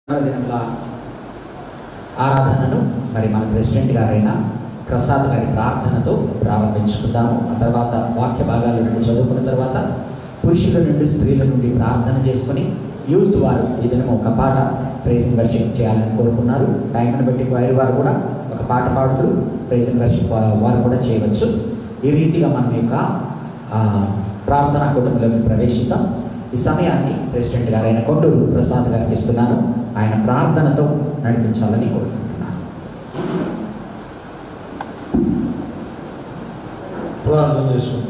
దినముల ఆరాధనను మరి మన ప్రెసిడెంట్ గారైన ప్రసాద్ గారి ప్రార్థనతో ప్రారంభించుకుందాము ఆ తర్వాత వాక్య భాగాల నుండి చదువుకున్న తర్వాత పురుషుల నుండి స్త్రీల నుండి ప్రార్థన చేసుకుని యూత్ వారు ఈ దినం ఒక పాట ప్రైజింగ్ వర్షిప్ చేయాలని కోరుకున్నారు టైంని బట్టి వారి వారు కూడా ఒక పాట పాడుతూ ప్రైజింగ్ వర్షిప్ వారు కూడా చేయవచ్చు ఈ రీతిగా మనం యొక్క ఆ, ప్రార్థనా కుటుంబంలోకి ప్రవేశిద్దాం ఈ సమయాన్ని ప్రెసిడెంట్ గారైన కొండూరు ప్రసాద్ గారికి ఇస్తున్నాను ఆయన ప్రార్థనతో నడిపించాలని కోరుకుంటున్నాను ప్రార్థన చేసుకుంటాం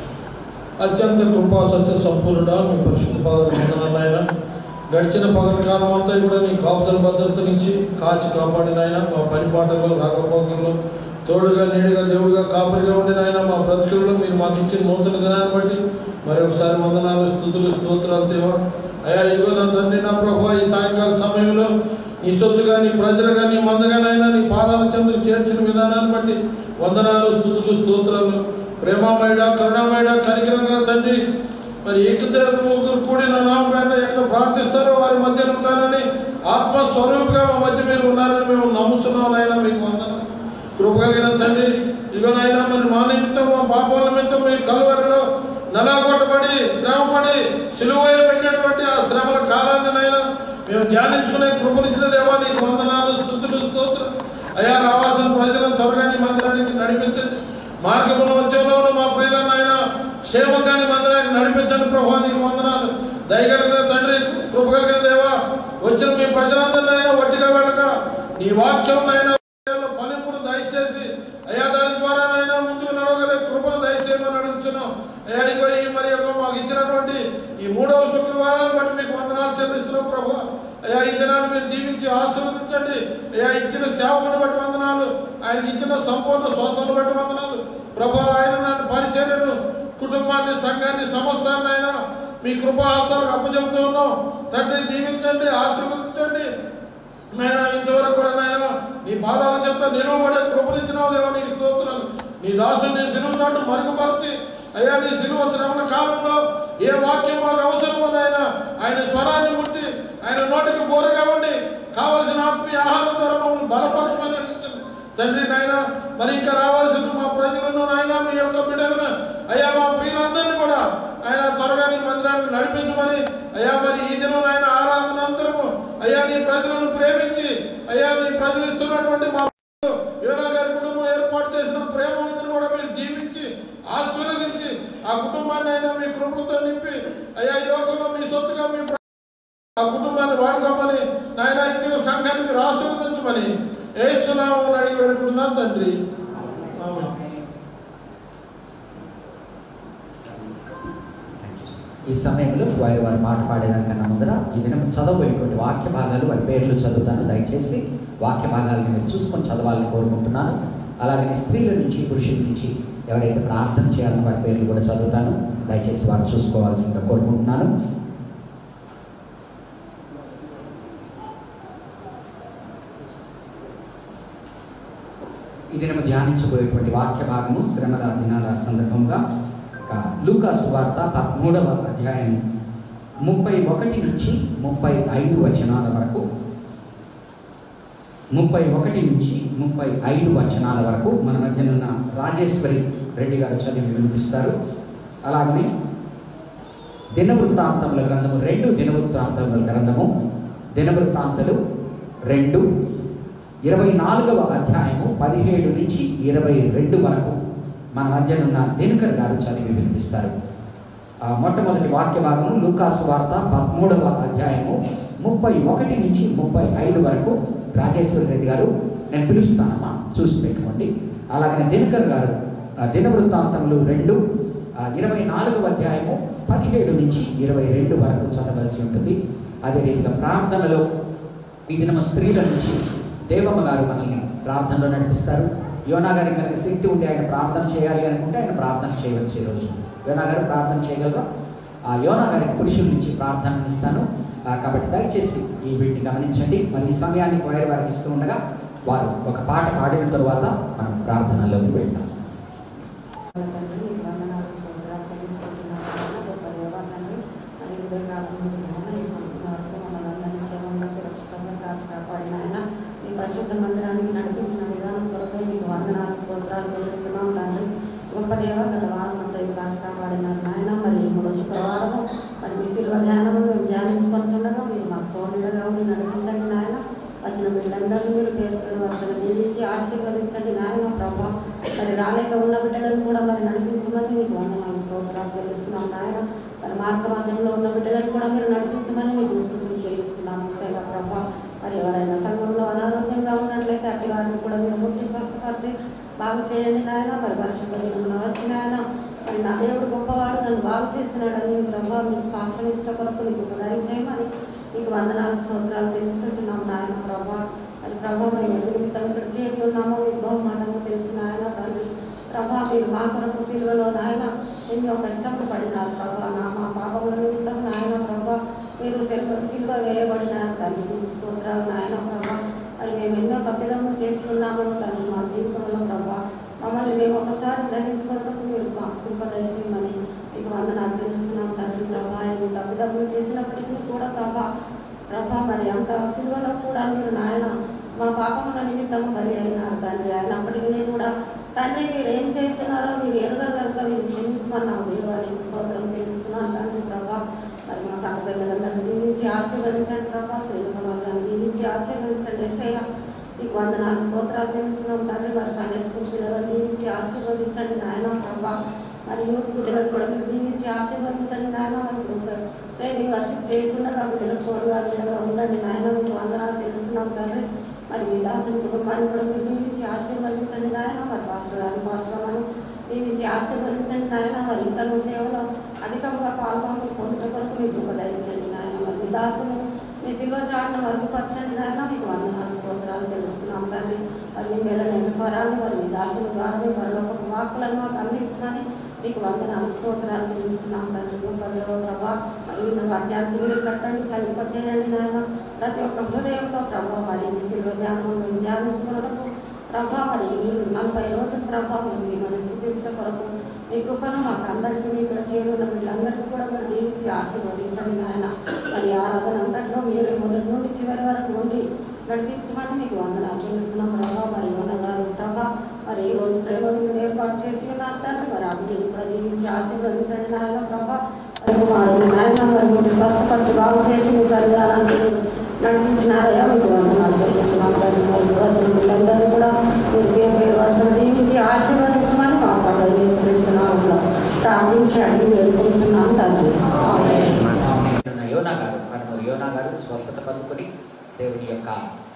అత్యంత కృపా సత్య సంపూర్ణ మీ పరిశుద్ధ పాదం వందనాయన గడిచిన పగల కాలం అంతా కూడా నీ కాపుదల భద్రత నుంచి కాచి కాపాడిన ఆయన మా పని పాటల్లో రాకపోకల్లో తోడుగా నీడిగా దేవుడిగా కాపరిగా ఉండిన ఆయన మా బ్రతుకుల్లో మీరు మాకు ఇచ్చిన నూతన దినాన్ని బట్టి మరి ఒకసారి వందనాలు స్థుతులు స్తోత్రాలు దేవా అయ్యా ఇదిగో నా తండ్రి నా ప్రభు ఈ సాయంకాల సమయంలో నీ సొత్తుగా నీ ప్రజలుగా నీ మందగానైనా నీ పాదాల చెందుకు చేర్చిన విధానాన్ని బట్టి వందనాలు స్థుతులు స్తోత్రాలు ప్రేమమయుడ కరుణామయుడ కనికరంగా తండ్రి మరి ఏకదేవ ముగ్గురు కూడి నా నామ పేరున ఎక్కడ ప్రార్థిస్తారో వారి మధ్య ఉంటారని ఆత్మస్వరూపుగా మా మధ్య మీరు ఉన్నారని మేము నమ్ముతున్నాం నాయన మీకు వందనాలు కృపగలిగిన తండ్రి ఇదిగో నాయన మరి మా నిమిత్తం మా పాపాల నిమిత్తం మీ కలువరిలో నలాగొట్టబడి శ్రమపడి సిలువయ పెట్టినటువంటి ఆ శ్రమల కాలాన్ని నాయన మేము ధ్యానించుకునే కృపనిచ్చిన దేవా నీకు వందనాలు స్థుతులు స్తోత్రం అయ్యా రావాల్సిన ప్రజలను త్వరగా నీ మందిరానికి నడిపించండి మార్గముల మధ్యలో ఉన్న మా ప్రియులను ఆయన క్షేమంగా నీ మందిరానికి నడిపించండి ప్రభా నీకు వందనాలు దయగలిగిన తండ్రి కృపగలిగిన దేవా వచ్చిన మీ ప్రజలందరినీ ఆయన వట్టిగా వెళ్ళక నీ వాక్యం ఆయన ఫలింపును దయచేసి అయ్యా దాని ద్వారా నాయన ముందుకు నడవగలే కృపను దయచేయమని అడుగుతున్నాం అయ్యా ఇదిగో ఈ మరి యొక్క మాకు ఇచ్చినటువంటి ఈ మూడవ శుక్రవారాన్ని బట్టి మీకు వందనాలు చెల్లిస్తున్నాం ప్రభు అయ్యా ఈ దినాన్ని మీరు దీవించి ఆశీర్వదించండి అయ్యా ఇచ్చిన సేవకుని బట్టి వందనాలు ఆయనకి ఇచ్చిన సంపూర్ణ స్వస్థను బట్టి వందనాలు ప్రభు ఆయన నన్ను పరిచర్యను కుటుంబాన్ని సంఘాన్ని సమస్తాన్ని ఆయన మీ కృపా హస్తాలకు అప్పచెబుతూ ఉన్నాం తండ్రి దీవించండి ఆశీర్వదించండి నాయన ఇంతవరకు కూడా నాయన నీ పాదాల చెప్తా నిలువబడే కృపనిచ్చినావు దేవా నీకు స్తోత్రాలు నీ దాసుని సిలువు చాటు మరుగుపరిచి అయ్యా నీ సిలువ శ్రమణ కాలంలో ఏ వాక్యం మాకు అవసరమో నాయన ఆయన స్వరాన్ని ముట్టి ఆయన నోటికి బోరగా ఉండి కావలసిన ఆత్మీయ ఆహారం ద్వారా మమ్మల్ని బలపరచమని అడిగించండి తండ్రి నాయన మరి ఇంకా రావాల్సిన మా ప్రజలను నాయన మీ యొక్క బిడ్డలను అయ్యా మా ప్రియులందరినీ కూడా ఆయన త్వరగా నీ మందిరాన్ని నడిపించమని అయ్యా మరి ఈ దినం ఆయన ఆరాధన అంతరము అయ్యా నీ ప్రజలను ప్రేమించి అయ్యా నీ ప్రజలు ఇస్తున్నటువంటి మా యోనా గారి కుటుంబం ఏర్పాటు చేసిన ప్రేమ విందును కూడా మీరు దీవించి ఆశీర్వదించి ఆ కుటుంబాన్ని అయినా మీ కృపతో నింపి అయ్యా ఈ లోకంలో మీ సొత్తుగా మీ ప్ర- ఆ కుటుంబాన్ని వాడుకోమని నాయన ఇచ్చిన సంఘాన్ని మీరు ఆశీర్వదించమని ఏసునామం అడిగి పెడుకుంటున్నాను తండ్రి ఆమేన్. ఈ సమయంలో వారి వారి పాట పాడేదానికన్నా ముందర ఈ దినం చదవబోయేటువంటి వాక్య భాగాలు వారి పేర్లు చదువుతాను దయచేసి వాక్య భాగాలను మీరు చూసుకొని చదవాలని కోరుకుంటున్నాను అలాగనే స్త్రీల నుంచి పురుషుల నుంచి ఎవరైతే ప్రార్థన చేయాలని వారి పేర్లు కూడా చదువుతాను దయచేసి వారు చూసుకోవాల్సిందిగా కోరుకుంటున్నాను ఈ దినము ధ్యానించబోయేటువంటి వాక్య భాగము శ్రమల దినాల సందర్భంగా ఇక లూకాసు వార్త పదమూడవ అధ్యాయం ముప్పై ఒకటి నుంచి ముప్పై ఐదు వచనాల వరకు ముప్పై ఒకటి నుంచి ముప్పై ఐదు వచనాల వరకు మన మధ్యనున్న రాజేశ్వరి రెడ్డి గారు చదివి వినిపిస్తారు అలాగనే దినవృత్తాంతముల గ్రంథము రెండు దినవృత్తాంతముల గ్రంథము దినవృత్తాంతలు రెండు ఇరవై నాలుగవ అధ్యాయము పదిహేడు నుంచి ఇరవై రెండు వరకు మన మధ్యనున్న దినకర్ గారు చదివి వినిపిస్తారు ఆ మొట్టమొదటి వాక్య భాగము లూకాసు వార్త పదమూడవ అధ్యాయము ముప్పై ఒకటి నుంచి ముప్పై ఐదు వరకు రాజేశ్వరి రెడ్డి గారు నేను పిలుస్తానమ్మా చూసి పెట్టుకోండి అలాగనే దినకర్ గారు ఆ, దినవృత్తాంతములు రెండు ఆ, ఇరవై నాలుగవ అధ్యాయము పదిహేడు నుంచి ఇరవై రెండు వరకు చదవలసి ఉంటుంది అదే రీతిగా ప్రార్థనలో ఈ దినమ స్త్రీల నుంచి దేవమ్మ గారు మనల్ని ప్రార్థనలో నడిపిస్తారు యోనా గారికి కనుక శక్తి ఉంటే ఆయన ప్రార్థన చేయాలి అనుకుంటే ఆయన ప్రార్థన చేయవచ్చు ఈరోజు యోనా గారు ప్రార్థన చేయగలరా ఆ యోనా గారికి పురుషుల నుంచి ప్రార్థన ఇస్తాను ఆ, కాబట్టి దయచేసి ఈ వీటిని గమనించండి మరి ఈ సమయాన్ని వైర్ వారికి ఇస్తూ ఉండగా వారు ఒక పాట పాడిన తరువాత మనం ప్రార్థనలోకి వెళ్తాం తండ్రి నీకు వందనాలు స్తోత్రాలు చెల్లించుకుంటున్నాను నాయనా. గొప్ప దేవా తండ్రి మరి ఇరవై నాలుగు మూడు ఈ సంవత్సరం మమ్మల్ని అందరినీ క్షేమంగా సురక్షితంగా శిల్వ ధ్యానం మేము ధ్యానించుకొనిచుండగా మీరు మాకు తోడుగా ఉండి నడిపించండి నాయన వచ్చిన బిడ్డలందరినీ మీరు పేరు పేరు వరుసగా దీవించి ఆశీర్వదించండి నాయన ప్రభా మరి రాలేక ఉన్న బిడ్డలను కూడా మరి నడిపించమని మీకు వందనాలు స్తోత్రాలు చెల్లిస్తున్నాం నాయన మరి మార్గ మధ్యంలో ఉన్న బిడ్డలను కూడా మీరు నడిపించమని మీకు స్థుతులు చెల్లిస్తున్నాం ఇసేగా ప్రభా మరి ఎవరైనా సంఘంలో అనారోగ్యంగా ఉన్నట్లయితే అట్టి వారిని కూడా మీరు ముట్టి స్వస్థపరిచి బాగు చేయండి నాయన మరి పరిశుద్ధ దినమున వచ్చి నాయన మరి నా దేవుడు గొప్పవాడు నన్ను బాగు చేసినాడని ప్రభావ మీకు సాక్ష్యం ఇచ్చిన కొరకు నీకు దయ చేయమని నీకు వందనాలు స్తోత్రాలు చెల్లిస్తుంటున్నాం నాయన ప్రభా మరి ప్రభా మేము ఎందుకు నిమిత్తం ఇక్కడ చేరి ఉన్నామో మీకు బహుమానము తెలిసిన ఆయన తండ్రి ప్రభా మీరు మా కొరకు సిలువలో నాయన ఎన్నో కష్టములు పడినారు ప్రభా నా మా పాపముల నిమిత్తం నాయన ప్రభా మీరు సిల్వ సిల్వ వేయబడినారు తండ్రి మీకు స్తోత్రాలు నాయన ప్రభా మరి మేము ఎన్నో తప్పిదములు చేసి ఉన్నాము తండ్రి మా జీవితంలో ప్రభా మమ్మల్ని మేము ఒకసారి గ్రహించుకోవడానికి మీరు మా కృప దయచేయమని మీకు వందనాలు చెల్లిస్తున్నాం తండ్రి ప్రభా ఎన్ని తప్పిదములు చేసినప్పటికీ కూడా ప్రభా ప్రభా మరి అంత సిల్వలో కూడా మీరు నాయన మా పాపముల నిమిత్తం బలి అయినారు తండ్రి అయినప్పటికీ కూడా తండ్రి మీరు ఏం చేస్తున్నారో మీరు ఎరుగరు కనుక మీరు క్షమించమన్నాం దేవానికి స్తోత్రం చెల్లిస్తున్నాను తండ్రి ప్రభా మరి మా సంఘ పెద్దలందరినీ దీవించి ఆశీర్వదించండి ప్రభా శ్రీ సమాజాన్ని దీవించి ఆశీర్వదించండి ఎస్ఐగా మీకు వందనాలు స్తోత్రాలు చెల్లిస్తున్నాం తండ్రి మరి సండే స్కూల్ పిల్లలను దీవించి ఆశీర్వదించండి నాయన ప్రభా మరి యూత్ బిడ్డలను కూడా మీరు దీవించి ఆశీర్వదించండి నాయన మరి ఇప్పుడు ట్రైనింగ్ వర్షిప్ చేస్తుండగా బిడ్డలకు తోడుగా బిడ్డగా ఉండండి నాయన మీకు వందనాలు చెల్లిస్తున్నాం తండ్రి మరి మీ దాసుని కుటుంబాన్ని కూడా మీరు దీవించి ఆశీర్వదించండి నాయన మరి పాస్టర్ గారిని పాస్టర్ అని దీవించి ఆశీర్వదించండి నాయన మరి ఇతరుల సేవలో అధికంగా పాల్గొని పొందుట కొరకు మీకు కృప దయచండి నాయన మరి మీ దాసుని మీ శిల్వ చాటును వరకుపరచండి నాయన మీకు వందనాలు స్తోత్రాలు చెల్లిస్తున్నాం తండ్రి మరి మీ వెళ్ళని స్వరాన్ని మరి మీ దాసుని ద్వారా మీ మరొక వాక్కులను మాకు అందించమని మీకు వందనాలు స్తోత్రాలు చెల్లిస్తున్నాం తండ్రి గొప్ప దేవ ప్రభా మరి విన్న వాక్యాన్ని మీరు కట్టండి కలిప చేయండి నాయన ప్రతి ఒక్క హృదయంలో ప్రభా మరి మీ శిల్వ ధ్యానం మేము ధ్యానించుకున్నకు ప్రభా మరి మీరు నలభై రోజుల ప్రభా మీరు మిమ్మల్ని స్థుతించడం కొరకు మీ కృపను మాకు అందరికీ ఇక్కడ చేరున్న వీళ్ళందరికీ కూడా మీరు దీవించి ఆశీర్వదించండి నాయన మరి ఆరాధన అంతట్లో మీరు మొదటి నుండి చివరి వరకు ఉండి నడిపించమని మీకు వందనాలు చెల్లిస్తున్నాం ప్రభా మరి యోన గారు ప్రభా మరి ఈ రోజు ప్రేమ విందును ఏర్పాటు చేసి ఉన్నారు తండ్రి మరి అభివృద్ధి కూడా దీవించి ఆశీర్వదించండి నాయన ప్రభా మరి కుమారుని నాయన మరి మీరు స్వస్థపరిచి బాగు చేసి మీ సన్నిధానానికి మీరు నడిపించినారయ్యా మీకు వందనాలు చెల్లిస్తున్నాం తండ్రి మరి వచ్చిన వీళ్ళందరినీ కూడా మీరు పేరు పేరు వలసన దీవించి ఆశీర్వదించమని మా పండుగ విశ్వసిస్తున్నాం ప్రార్థించి అడిగి వేడుకుంటున్నాం తండ్రి ఆమేన్. ఉన్న యోనా గారు కర్నూలు యోనా గారు స్వస్థత పొందుకొని దేవుని యొక్క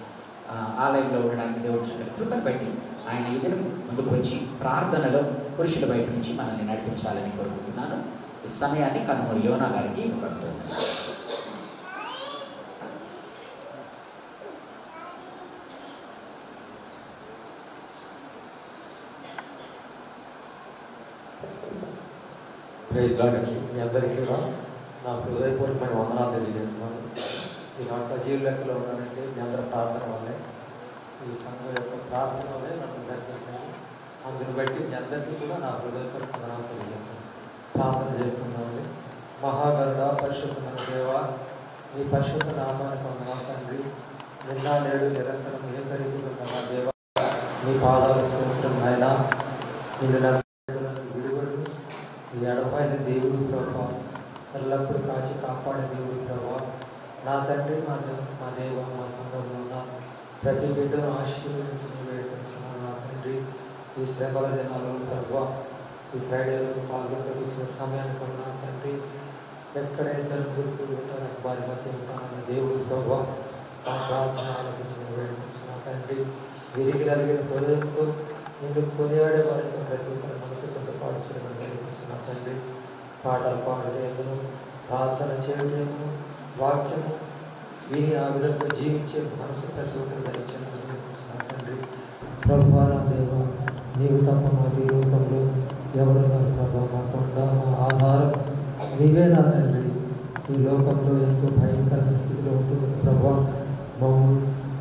ఆ, ఆలయంలో ఉండడానికి దేవుడు చూపిన కృపను బట్టి ఆయన ఈ దినం ముందుకు వచ్చి ప్రార్థనలో పురుషుల వైపు నుంచి మనల్ని నడిపించాలని కోరుకుంటున్నాను ఈ సమయాన్ని కర్నూలు యోనా గారికి ఇవ్వబడుతుంది ప్రైజ్ లాడ్ అండి మీ అందరికీ కూడా నా హృదయపూర్వకమైన వందనాలు తెలియజేస్తున్నాను ఈనాడు సజీవ లెక్కలో ఉన్నానంటే మీ అందరి ప్రార్థన వల్లే ఈ సంఘం యొక్క ప్రార్థన వల్లే నన్ను బ్రతికించండి అందుని బట్టి మీ అందరికీ కూడా నా హృదయపూర్వక వందనాలు తెలియజేస్తాను ప్రార్థన చేసుకున్నామండి మహాగరుడ పరిశుద్ధమైన దేవ మీ పరిశుద్ధ నామానికి వందనాలు తండ్రి నిన్న నేడు నిరంతరం ఏకరీతిగా నా దేవ మీ పాదాలు స్తోత్రం నాయన నిన్ను నన్ను విడువడు ఈ ఎడపైన దేవుడు ప్రభా ఎల్లప్పుడూ కాచి కాపాడే దేవుడు ప్రభా నా తండ్రి మా దే- మా దేవ మా సంఘంలో ఉన్న ప్రతి బిడ్డను ఆశీర్వదించిన వేడుకొస్తున్నాను నా తండ్రి ఈ శ్రమల దినాల్లో ప్రభా ఈ ఫ్రైడే రోజు పాల్గొనడానికి ఇచ్చిన సమయానికి ఉన్న నా తండ్రి ఎక్కడ ఇద్దరు దొరికి ఉంటాను వారి మధ్య ఉంటానన్న దేవుడు ప్రభా మా ప్రార్థన ఆలకించిన వేడుకొచ్చిన తండ్రి విరిగి నలిగిన హృదయంతో నిన్ను కొనియాడే వారికి ప్రతి ఒక్కరి మనసు సిద్ధపాటు చేయడం వేడుకొచ్చిన తండ్రి పాటలు పాడలేదును ప్రార్థన చేయలేదును వాక్యము విని ఆ విధంగా జీవించే మనసు ప్రతి ఒక్కరు ధరించడం వేడుకొచ్చిన తండ్రి ప్రభా నా దేవ నీవు తప్ప మాకు ఈ లోకంలో ఎవరున్నారు ప్రభా మా కొండ మా ఆధారం నీవే నా తండ్రి ఈ లోకంలో ఎంతో భయంకరమైన స్థితిలో ఉంటుంది ప్రభా మమ్మల్ని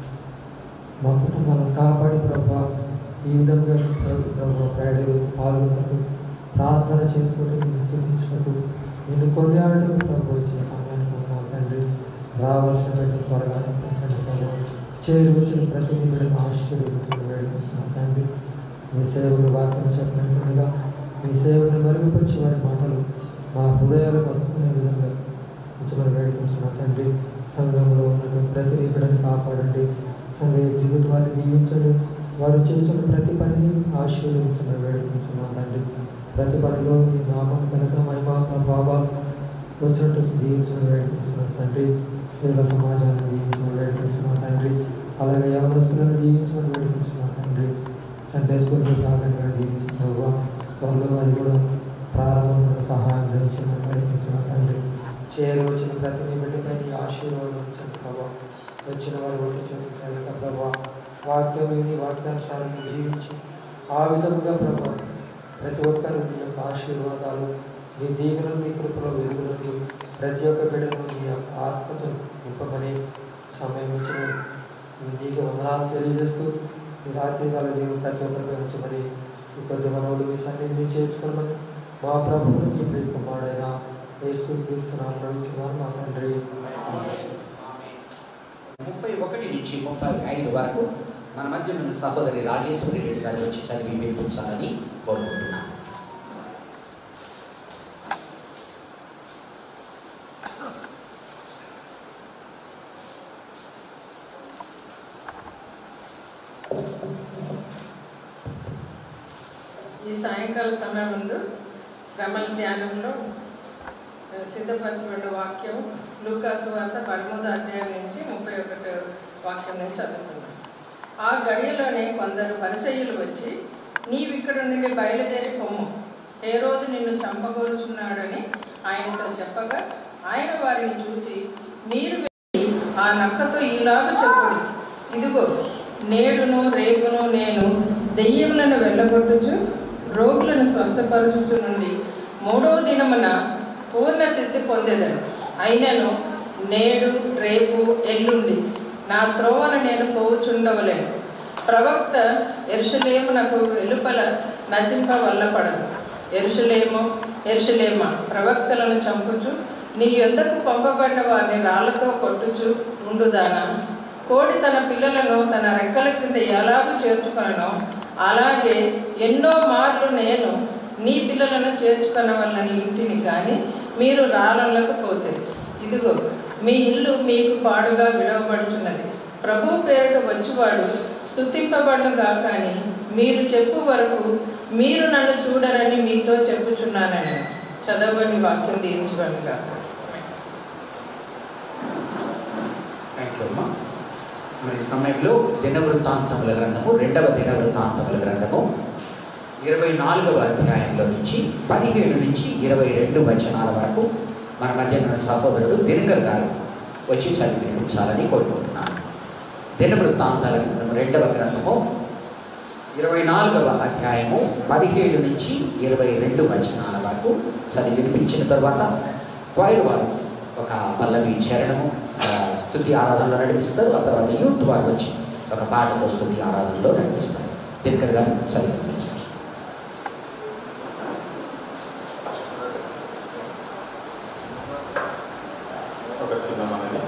మా కుటుంబాలను కాపాడి ప్రభా ఈ విధంగా ప్రభు ప్రభు ఫ్రైడే రోజు పాల్గొన్నకు ప్రార్థన చేసుకుని నేను స్థుతించినకు నేను కొనియాడటం ప్రభు ఇచ్చిన సమయానికి ఉన్నావు తండ్రి రావాల్సిన వెంటనే త్వరగా రప్పించండి ప్రభు చేరి వచ్చిన ప్రతి బిడ్డను ఆశీర్వదించడం వేడుకుంటున్నాను తండ్రి మీ సేవలు వాక్యం చెప్పినట్టుగా మీ సేవను మెరుగుపరిచి వారి మాటలు మా హృదయాలకు అందుకునే విధంగా ఉంచమని వేడుకుంటున్నాను తండ్రి సంఘంలో ఉన్నటువంటి ప్రతి వికటని కాపాడండి సంఘ ఎగ్జిక్యూటివ్ వారిని దీవించండి వారు చేస్తున్న ప్రతి పనిని ఆశీర్వదించమని వేడుకుంటున్నాను తండ్రి ప్రతి పనిలో మీ నామం కనుక మహిమా ప్రభావ వచ్చినట్టు దీవించమని వేడుకుంటున్నాను తండ్రి స్త్రీల సమాజాన్ని దీవించమని వేడుకుంటున్నాను తండ్రి అలాగే యవనస్తులను దీవించమని వేడుకుంటున్నాను తండ్రి సండే స్కూల్ భాగంగా దీవించిన త్వరలో అది కూడా ప్రారంభంలో సహాయం చేయించమని వేడుకుంటున్నాను తండ్రి చేరు వచ్చిన ప్రతి నిమిటిపై నీ ఆశీర్వాదం ఉంచండి ప్రభావ వచ్చిన వారు ఒట్టి కనుక ప్రభావ వాక్యం విని వాక్యానుసారం జీవించి ఆ విధముగా ప్రభావ ప్రతి ఒక్కరు నీ యొక్క ఆశీర్వాదాలు నీ దీవెనలు నీ కృపలో వెలుగులకు ప్రతి ఒక్క బిడ్డను నీ యొక్క ఆత్మతో నింపమని సమయం ఇచ్చిన నీకు వందనాలు తెలియజేస్తూ ఈ రాత్రి కాల దేవుడు ప్రతి ఒక్కరిపై ఉంచమని ఈ కొద్ది మనవులు మీ సన్నిధిని చేర్చుకోమని మా ప్రభువుని మీ ప్రియ కుమారుడైన యేసు క్రీస్తునాలు నడుచున్నాను మా తండ్రి ఆమేన్. ముప్పై ఒకటి నుంచి ముప్పై ఐదు వరకు మన మధ్య ఉన్న సహోదరి రాజేశ్వరి రెడ్డి గారు వచ్చి చదివి వినిపించాలని కోరుకుంటున్నాను ఈ సాయంకాల సమయం ముందు శ్రమల ధ్యానంలో ఆ, సిద్ధపరచబడిన వాక్యం లూకాసు వార్త పదమూడో అధ్యాయం నుంచి ముప్పై ఒకటో వాక్యం నుంచి చదువుకున్నాం ఆ గడియలోనే కొందరు పరిసయ్యులు వచ్చి నీవు ఇక్కడ నుండి బయలుదేరి పొమ్ము ఏ రోజు నిన్ను చంపగోరుచున్నాడని ఆయనతో చెప్పగా ఆయన వారిని చూచి మీరు వెళ్ళి ఆ నక్కతో ఇలాగ చెప్పుడి ఇదిగో నేడును రేపును నేను దెయ్యములను వెళ్ళగొట్టుచు రోగులను స్వస్థపరచుచు నుండి మూడవ దినమున పూర్ణ సిద్ధి పొందేదను అయినను నేడు రేపు ఎల్లుండి నా త్రోవను నేను పోవుచుండవలేను ప్రవక్త ఎరుషలేమునకు వెలుపల నశింప వల్లపడదు ఎరుషలేము ఎరుషలేమ ప్రవక్తలను చంపుచు నీ యొద్దకు పంపబడిన వారిని రాళ్లతో కొట్టుచు ఉండుదానా కోడి తన పిల్లలను తన రెక్కల క్రింద ఎలాగూ చేర్చుకొననో అలాగే ఎన్నో మార్లు నేను నీ పిల్లలను చేర్చుకొనవలనని ఇంటిని కానీ మీరు రాళ్ళకు పోతే ఇదిగో మీ ఇల్లు మీకు పాడుగా విడవబడుచున్నది ప్రభు పేరిట వచ్చువాడు స్థుతింపబడుగా కానీ మీరు చెప్పు వరకు మీరు నన్ను చూడరని మీతో చెప్పుచున్నానని చదవని వాక్యం దీయించబడుగా థ్యాంక్ యూ అమ్మా మరి ఈ సమయంలో దినవృత్తాంతముల గ్రంథము రెండవ దినవృత్తాంతముల గ్రంథము ఇరవై నాలుగవ అధ్యాయంలో నుంచి పదిహేడు నుంచి ఇరవై రెండు వచనాల వరకు మన మధ్య ఉన్న సహోదరుడు దినకర్ గారు వచ్చి చదివి వినిపించాలని కోరుకుంటున్నాను దినవృత్తాంతాల గ్రంథము రెండవ గ్రంథము ఇరవై నాలుగవ అధ్యాయము పదిహేడు నుంచి ఇరవై రెండు వచనాల వరకు చదివి వినిపించిన తర్వాత క్వైర్ వారు ఒక పల్లవి చరణము ఆ, స్తుతి ఆరాధనలో నడిపిస్తారు ఆ తర్వాత యూత్ వారు వచ్చి ఒక పాటతో స్తుతి ఆరాధనలో నడిపిస్తారు దినకర్ గారు చదివి వినిపించండి ఒక చిన్న మనవి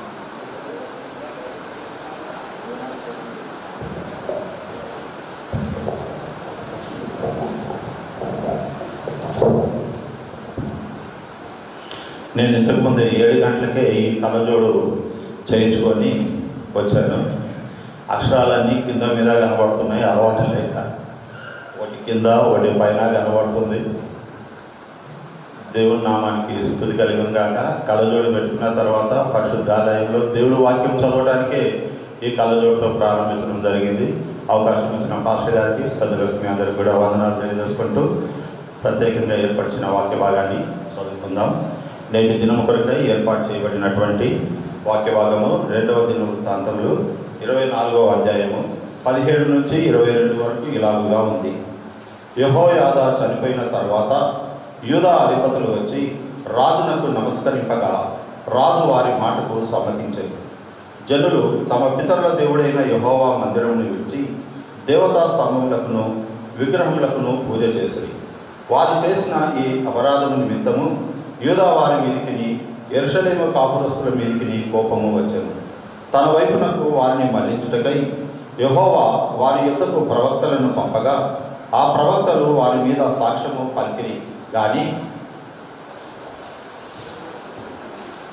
నేను ఇంతకుముందు ఏడు గంటలకే ఈ కళ్ళజోడు చేయించుకొని వచ్చాను అక్షరాలన్నీ కింద మీద కనబడుతున్నాయి అలవాటు లేక ఒకటి కింద ఒకటి పైన కనబడుతుంది దేవుని నామానికి స్థుతి కలిగిన కాక కళ్ళజోడు పెట్టుకున్న తర్వాత పరిశుద్ధాలయంలో దేవుడు వాక్యం చదవడానికే ఈ కళ్ళజోడుతో ప్రారంభించడం జరిగింది అవకాశం ఇచ్చిన పాస్టర్ గారికి పెద్దలకు మీ అందరికి కూడా వందనాలు తెలియజేసుకుంటూ ప్రత్యేకంగా ఏర్పరిచిన వాక్య భాగాన్ని చదువుకుందాం నేటి దినం కొరకై ఏర్పాటు చేయబడినటువంటి వాక్య భాగము రెండవ దిన వృత్తాంతములు ఇరవై నాలుగవ అధ్యాయము పదిహేడు నుంచి ఇరవై రెండు వరకు ఇలాగుగా ఉంది యహోయాదా చనిపోయిన తర్వాత యూదా అధిపతులు వచ్చి రాజునకు నమస్కరింపగా రాజు వారి మాటకు సమ్మతించారు జనులు తమ పితరుల దేవుడైన యహోవా మందిరమును విడిచి దేవతా స్తంభములకును విగ్రహములకును పూజ చేసిరి వారు చేసిన ఈ అపరాధం నిమిత్తము యూదా వారి మీదికిని ఎరుషలేము కాపురస్తుల మీదికిని కోపము వచ్చెను తన వైపునకు వారిని మళ్లించుటకై యహోవా వారి యొద్దకు ప్రవక్తలను పంపగా ఆ ప్రవక్తలు వారి మీద సాక్ష్యము పలికిరి కానీ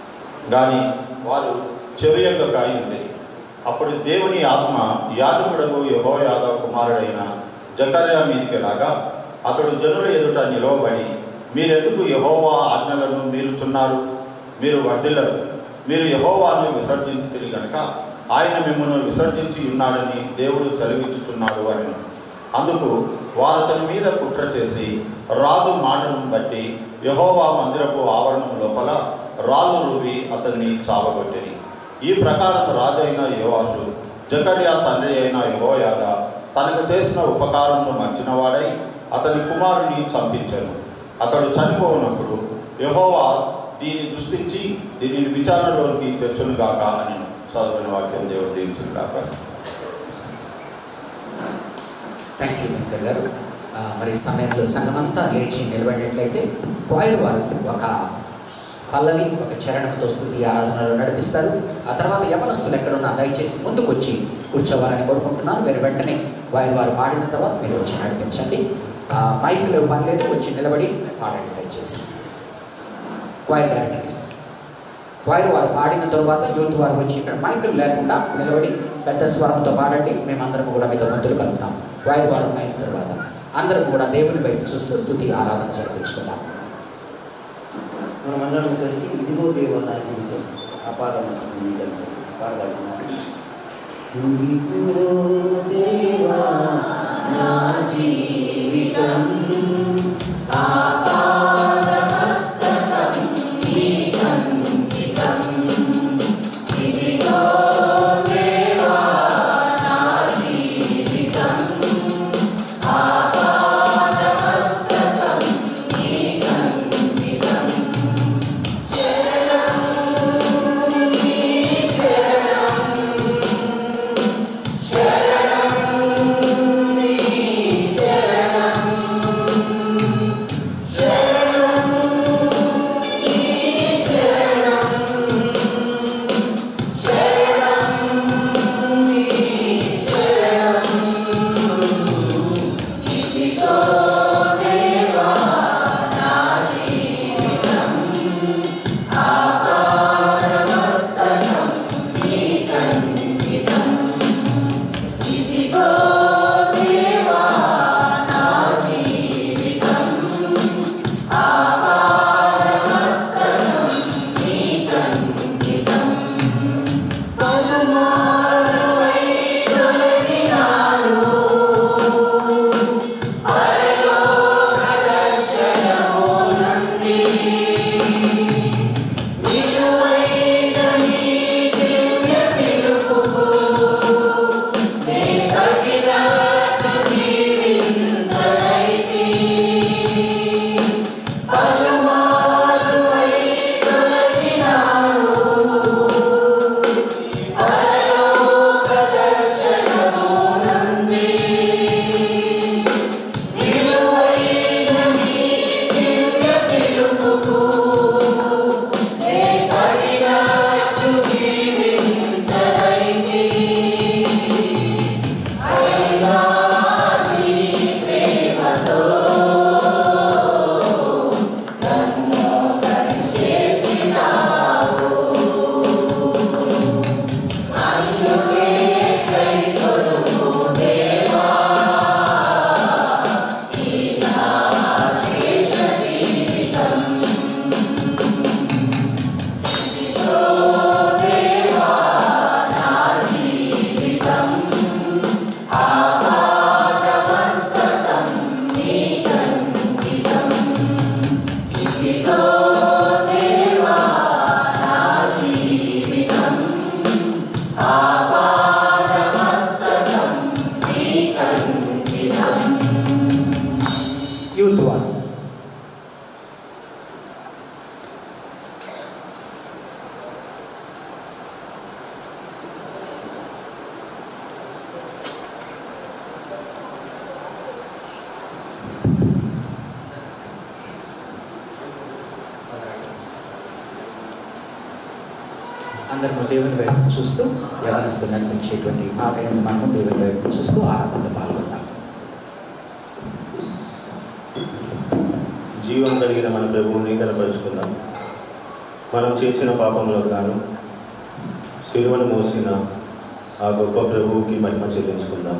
కానీ వారు చెవి యొక్క కాయి ఉండేది అప్పుడు దేవుని ఆత్మ యాజకుడకు యహో యాదవ్ కుమారుడైన జకర్యా మీదికి రాగా అతడు జనుల ఎదుట నిలవబడి మీరెందుకు యహోవా ఆజ్ఞలను మీరుచున్నారు మీరు వర్ధిల్లరు మీరు యహోవాను విసర్జించి తిరిగి గనక ఆయన మిమ్మల్ని విసర్జించి ఉన్నాడని దేవుడు సెలవిచ్చుచున్నాడు అని అందుకు వారు అతని మీద కుట్ర చేసి రాజు మాటను బట్టి యహోవా మందిరపు ఆవరణం లోపల రాజు రువి అతన్ని చావగొట్టిరి ఈ ప్రకారం రాజు అయిన యోవాషు జకర్యా తండ్రి అయిన యహోయాద తనకు చేసిన ఉపకారంను మర్చినవాడై అతని కుమారుని చంపించాను అతడు చనిపోయినప్పుడు యహోవా దీన్ని దృష్టించి దీనిని విచారణలోనికి తెచ్చునుగాక అని చదివిన వాక్యం దేవుడు దీవించుగాక థ్యాంక్ యూ వెంకర్ గారు ఆ, మరి ఈ సమయంలో సంఘమంతా లేచి నిలబడినట్లయితే పాయర్ వారు ఒక పల్లవి ఒక చరణంతో స్థుతి ఆరాధనలో నడిపిస్తారు ఆ తర్వాత యవనస్తులు ఎక్కడున్నా దయచేసి ముందుకు వచ్చి కూర్చోవాలని కోరుకుంటున్నాను మీరు వెంటనే వారి వారు పాడిన తర్వాత మీరు వచ్చి నడిపించండి ఆ, మైకులు పని లేదు వచ్చి నిలబడి పాడండి దయచేసి వైర్ డైరెక్టర్ ఇస్తారు వైర్ వారు పాడిన తరువాత యూత్ వారు వచ్చి ఇక్కడ మైకులు లేకుండా నిలబడి పెద్ద స్వరంతో పాడండి మేమందరం కూడా మీతో మందులు కలుపుతాం వైర్ వారు అయిన తర్వాత అందరం కూడా దేవుని వైపు చూస్తూ స్థుతి ఆరాధన జరిపించుకుందాం మనమందరం కలిసి ఇదిగో దేవ నా జీవితం అపారమస్తుంది నీకంటే పాడబడుతున్నాం ఇదిగో దేవా నా జీవితం యూత్ వారు అందరము దేవుని వైపు చూస్తూ యవనస్తులు అనిపించేటువంటి మాట ఏంటి మనము దేవుని వైపు చూస్తూ ఆరాధనలో పాల్గొందాం జీవం కలిగిన మన ప్రభువుని కనపరుచుకుందాం మనం చేసిన పాపంలో గాను సిలువను మోసిన ఆ గొప్ప ప్రభువుకి మహిమ చెల్లించుకుందాం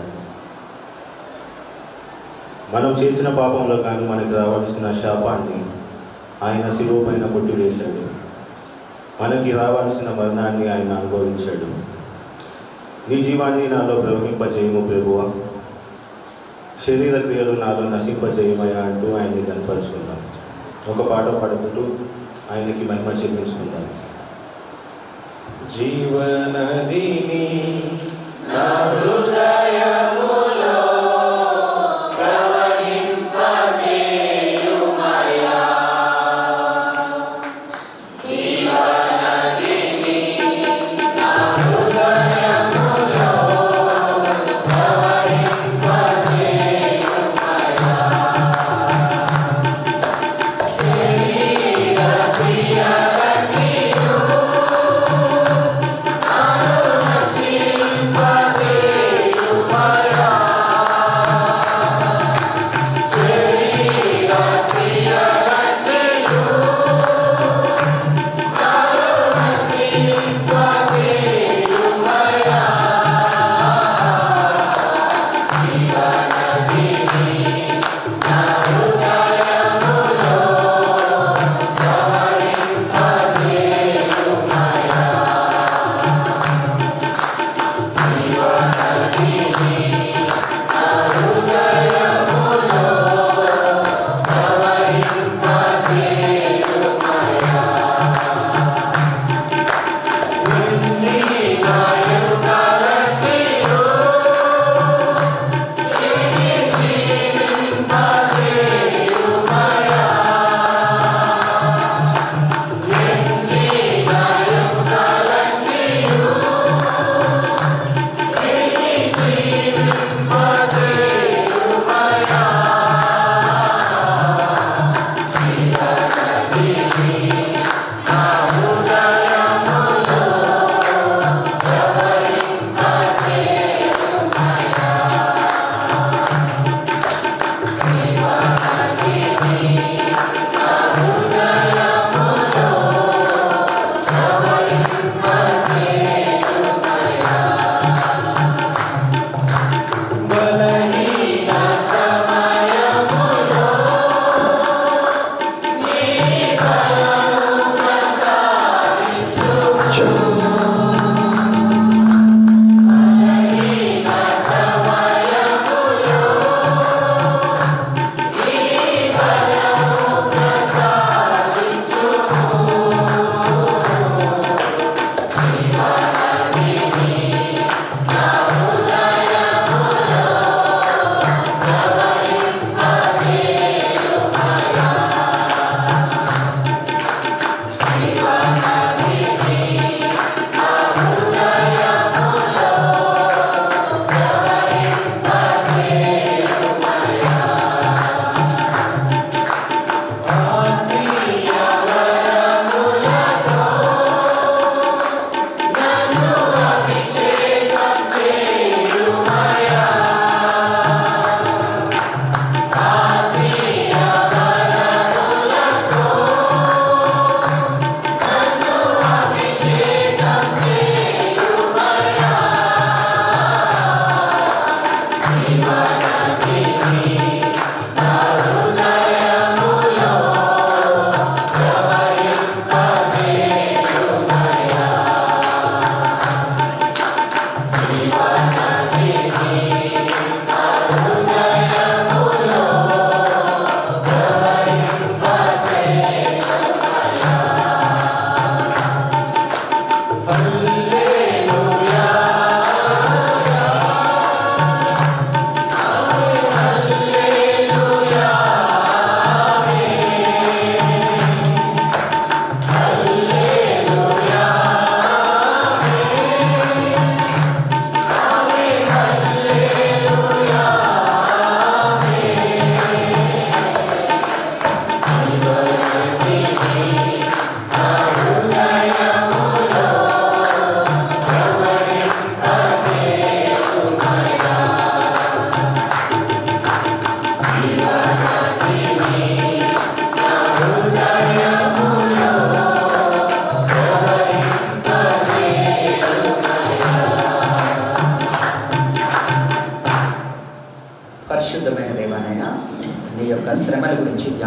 మనం చేసిన పాపంలో గాను మనకి రావాల్సిన శాపాన్ని ఆయన సిలువ పైన కొట్టివేశాడు మనకి రావాల్సిన మరణాన్ని ఆయన అనుభవించాడు నీ జీవాన్ని నాలో ప్రవహింపజేయము ప్రభువ శరీర క్రియలు నాలో నశింపజేయమయ్యా అంటూ ఆయన్ని కనపరుచుకుందాం ఒక పాట పాడుకుంటూ ఆయనకి మహిమ చెల్లించుకుందాం జీవనదిని నా Sim,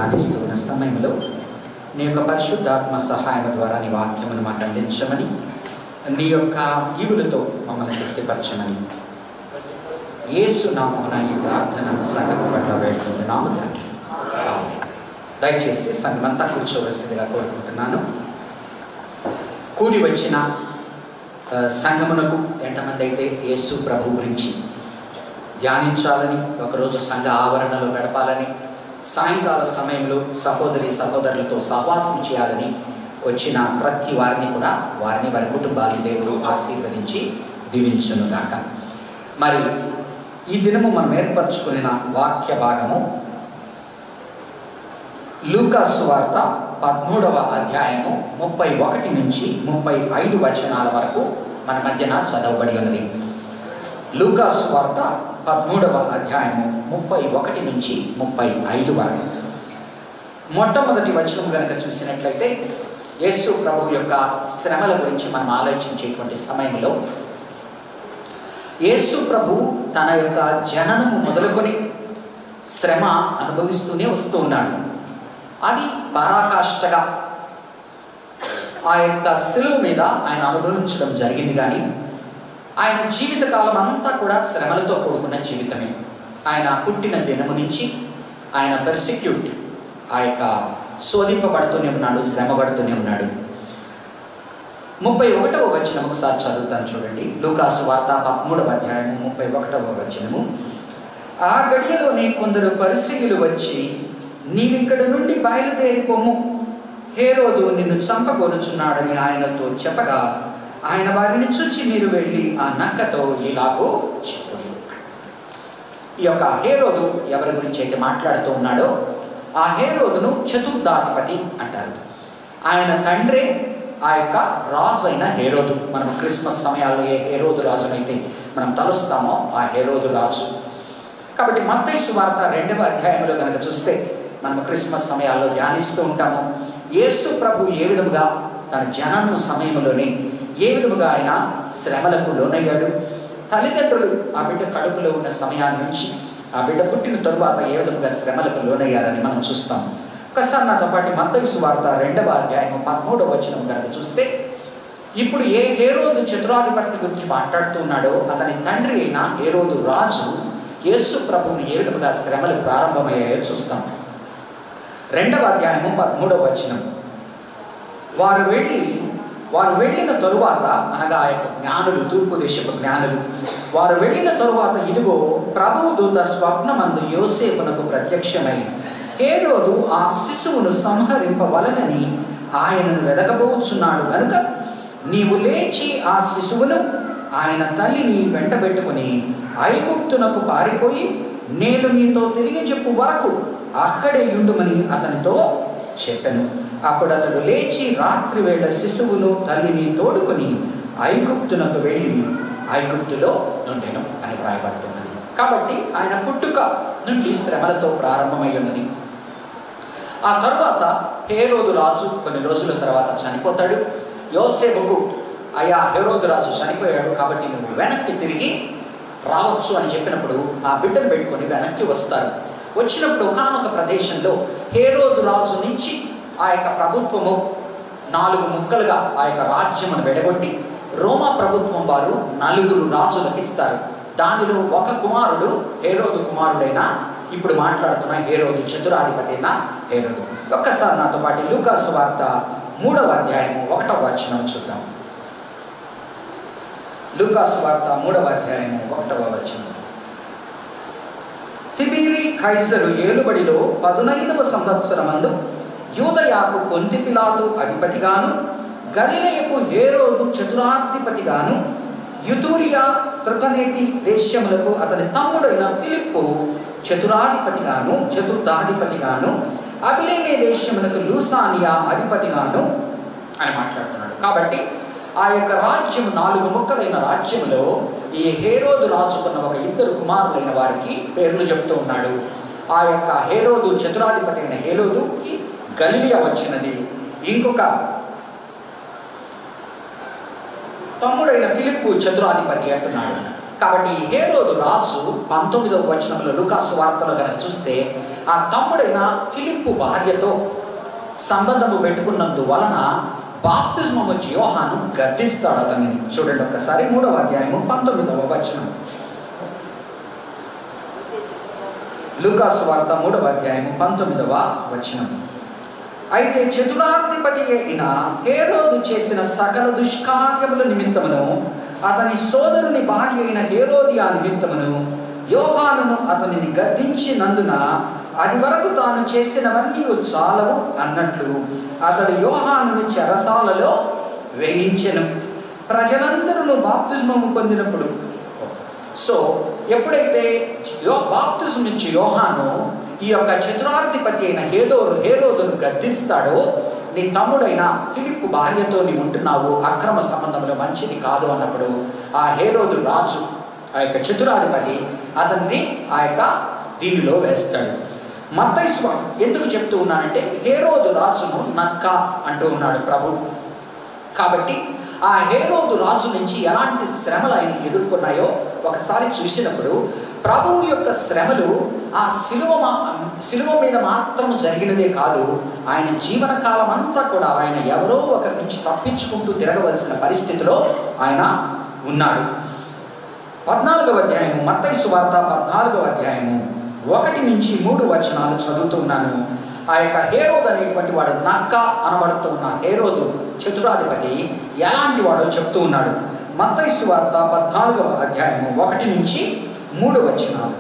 ధ్యానిస్తున్న సమయంలో నీ యొక్క పరిశుద్ధాత్మ సహాయం ద్వారా నీ వాక్యమును మాకు అందించమని నీ యొక్క ఈవులతో మమ్మల్ని తృప్తిపరచమని యేసు నామమున ఈ ప్రార్థనను సంఘం పట్ల వేడుకుంటున్నాము తండ్రి ఆమేన్. దయచేసి సంఘమంతా కూర్చోవలసిందిగా కోరుకుంటున్నాను కూడి వచ్చిన ఆ, సంఘమునకు ఎంతమంది అయితే యేసు ప్రభు గురించి ధ్యానించాలని ఒకరోజు సంఘ ఆవరణలో గడపాలని సాయంకాల సమయంలో సహోదరి సహోదరులతో సహవాసం చేయాలని వచ్చిన ప్రతి వారిని కూడా వారిని వారి కుటుంబాన్ని దేవుడు ఆశీర్వదించి దీవించునుగాక మరి ఈ దినము మనం ఏర్పరచుకున్న వాక్య భాగము లూకాసు వార్త పదమూడవ అధ్యాయము ముప్పై ఒకటి నుంచి ముప్పై ఐదు వచనాల వరకు మన మధ్యన చదవబడి ఉన్నది లూకాసు వార్త పదమూడవ అధ్యాయము ముప్పై ఒకటి నుంచి ముప్పై ఐదు వరకు మొట్టమొదటి వచనం కనుక చూసినట్లయితే యేసు ప్రభు యొక్క శ్రమల గురించి మనం ఆలోచించేటువంటి సమయంలో యేసు ప్రభు తన యొక్క జననము మొదలుకొని శ్రమ అనుభవిస్తూనే వస్తూ ఉన్నాడు అది పరాకాష్ఠగా ఆ యొక్క శిలువు మీద ఆయన అనుభవించడం జరిగింది కానీ ఆయన జీవితకాలం అంతా కూడా శ్రమలతో కూడుకున్న జీవితమే ఆయన పుట్టిన దినము నుంచి ఆయన పెర్సిక్యూట్ ఆ యొక్క శోధింపబడుతూనే ఉన్నాడు శ్రమపడుతూనే ఉన్నాడు ముప్పై ఒకటవ వచనం ఒకసారి చదువుతాను చూడండి లూకాసు వార్త పదమూడవ అధ్యాయం ముప్పై ఒకటవ వచనము ఆ గడియలోనే కొందరు పరిశీలు వచ్చి నీవిక్కడ నుండి బయలుదేరి పొమ్ము హేరోదు నిన్ను చంపగొనుచున్నాడని ఆయనతో చెప్పగా ఆయన వారిని చూచి మీరు వెళ్ళి ఆ నక్కతో ఇలాగో చెప్పు ఈ యొక్క హేరోదు ఎవరి గురించి అయితే మాట్లాడుతూ ఉన్నాడో ఆ హేరోదును చతుర్థాధిపతి అంటారు ఆయన తండ్రే ఆ యొక్క రాజు అయిన హేరోదు మనం క్రిస్మస్ సమయాల్లో ఏ హేరోదు రాజునైతే మనం తలుస్తామో ఆ హేరోదు రాజు కాబట్టి మత్తైసు వార్త రెండవ అధ్యాయంలో కనుక చూస్తే మనం క్రిస్మస్ సమయాల్లో ధ్యానిస్తూ ఉంటాము యేసు ప్రభు ఏ విధముగా తన జనన సమయంలోనే ఏ విధముగా ఆయన శ్రమలకు లోనయ్యాడు తల్లిదండ్రులు ఆ బిడ్డ కడుపులో ఉన్న సమయాన్ని నుంచి ఆ బిడ్డ పుట్టిన తరువాత ఏ విధముగా శ్రమలకు లోనయ్యారని మనం చూస్తాం ఒకసారి నాతో పాటు మత్తైసు వార్త రెండవ అధ్యాయం పదమూడవ వచనం కనుక చూస్తే ఇప్పుడు ఏ హేరోదు చతురాధిపతి గురించి మాట్లాడుతూ ఉన్నాడో అతని తండ్రి అయిన హేరోదు రాజు యేసు ప్రభువుని ఏ విధముగా శ్రమలు ప్రారంభమయ్యాయో చూస్తాం రెండవ అధ్యాయము పదమూడవ వచనం వారు వెళ్ళి వారు వెళ్ళిన తరువాత అనగా ఆ యొక్క జ్ఞానులు తూర్పు దేశపు జ్ఞానులు వారు వెళ్ళిన తరువాత ఇదిగో ప్రభువు దూత స్వప్నమందు యోసేపునకు ప్రత్యక్షమై హేరోదు ఆ శిశువును సంహరింపవలనని ఆయనను వెదకబోచున్నాడు కనుక నీవు లేచి ఆ శిశువును ఆయన తల్లిని వెంటబెట్టుకుని ఐగుప్తునకు పారిపోయి నేను మీతో తెలియజెప్పు వరకు అక్కడే ఉండుమని అతనితో చెప్పెను అప్పుడు అతడు లేచి రాత్రి వేళ శిశువును తల్లిని తోడుకొని ఐగుప్తునకు వెళ్ళి ఐగుప్తులో నుండెను అని వ్రాయబడుతున్నది కాబట్టి ఆయన పుట్టుక నుండి శ్రమలతో ప్రారంభమై ఉన్నది ఆ తరువాత హేరోదు రాజు కొన్ని రోజుల తర్వాత చనిపోతాడు యోసేపుకు అయ్యా హేరోదు రాజు చనిపోయాడు కాబట్టి నువ్వు వెనక్కి తిరిగి రావచ్చు అని చెప్పినప్పుడు ఆ బిడ్డను పెట్టుకొని వెనక్కి వస్తారు వచ్చినప్పుడు ఒకనొక ప్రదేశంలో హేరోదు రాజు నుంచి ఆ యొక్క ప్రభుత్వము నాలుగు ముక్కలుగా ఆ యొక్క రాజ్యమును వెడగొట్టి రోమా ప్రభుత్వం వారు నలుగురు రాజులకు ఇస్తారు దానిలో ఒక కుమారుడు హేరోదు కుమారుడైన ఇప్పుడు మాట్లాడుతున్న హేరోదు చతురాధిపతి అయిన హేరోదు ఒక్కసారి నాతో పాటు లూకాసు వార్త మూడవ అధ్యాయము ఒకటవ వచనం చూద్దాం లూకాసు వార్త మూడవ అధ్యాయము ఒకటవ వచనం తిబీరి కైసరు ఏలుబడిలో పదునైదవ సంవత్సరమందు యూదయాకు పొంతిపిలాతు అధిపతిగాను గలిలయకు హేరోదు చతురాధిపతిగాను యుతూరియా త్రికనేతి దేశములకు అతని తమ్ముడైన ఫిలిప్పు చతురాధిపతిగాను చతుర్థాధిపతిగాను అభిలేనే దేశములకు లూసానియా అధిపతిగాను అని మాట్లాడుతున్నాడు కాబట్టి ఆ యొక్క రాజ్యం నాలుగు ముక్కలైన రాజ్యములో ఈ హేరోదు రాజుకున్న ఒక ఇద్దరు కుమారులైన వారికి పేర్లు చెప్తూ ఉన్నాడు ఆ యొక్క హేరోదు చతురాధిపతి అయిన హేరోదుకి గలిలియా వచ్చినది ఇంకొక తమ్ముడైన ఫిలిప్పు చతురాధిపతి అంటున్నాడు కాబట్టి ఈ హేరోదు రాజు పంతొమ్మిదవ వచనంలో లుకాసు వార్తలో కనుక చూస్తే ఆ తమ్ముడైన ఫిలిప్పు భార్యతో సంబంధము పెట్టుకున్నందు వలన బాప్తిజమం వచ్చి యోహాను గద్దిస్తాడు అతనిని చూడండి ఒక్కసారి మూడవ అధ్యాయము పంతొమ్మిదవ వచనం లూకాసు వార్త మూడవ అధ్యాయము పంతొమ్మిదవ వచనం అయితే చతురాధిపతి అయిన హేరోదు చేసిన సకల దుష్కార్యముల నిమిత్తమును అతని సోదరుని భార్య అయిన హేరోదియా నిమిత్తమును యోహానును అతనిని గద్దించినందున అది వరకు తాను చేసినవన్నీ చాలవు అన్నట్లు అతడు యోహానుని చెరసాలలో వేయించెను ప్రజలందరూ బాప్తిజమము పొందినప్పుడు సో ఎప్పుడైతే యో బాప్తిజం ఇచ్చి యోహాను ఈ యొక్క చతురాధిపతి అయిన హేదోరు హేరోదును గద్దిస్తాడో నీ తమ్ముడైన ఫిలిప్పు భార్యతో నీ ఉంటున్నావు అక్రమ సంబంధంలో మంచిది కాదు అన్నప్పుడు ఆ హేరోదు రాజు ఆ యొక్క చతురాధిపతి అతన్ని ఆ యొక్క దీనిలో వేస్తాడు మత్తైస్వ ఎందుకు చెప్తూ ఉన్నానంటే హేరోదు రాజును నక్క అంటూ ఉన్నాడు ప్రభు కాబట్టి ఆ హేరోదు రాజు నుంచి ఎలాంటి శ్రమలు ఆయనకి ఎదుర్కొన్నాయో ఒకసారి చూసినప్పుడు ప్రభువు యొక్క శ్రమలు ఆ శిలువ మా శిలువ మీద మాత్రం జరిగినదే కాదు ఆయన జీవన కాలం అంతా కూడా ఆయన ఎవరో ఒకరి నుంచి తప్పించుకుంటూ తిరగవలసిన పరిస్థితిలో ఆయన ఉన్నాడు పద్నాలుగవ అధ్యాయము మత్తయి సువార్త పద్నాలుగవ అధ్యాయము ఒకటి నుంచి మూడు వచనాలు చదువుతున్నాను ఆ యొక్క హేరోద్ అనేటువంటి వాడు నక్క అనబడుతూ ఉన్న హేరోదు చతురాధిపతి ఎలాంటి వాడో చెప్తూ ఉన్నాడు మత్తయి సువార్త పద్నాలుగవ అధ్యాయము ఒకటి నుంచి మూడు వచనాలు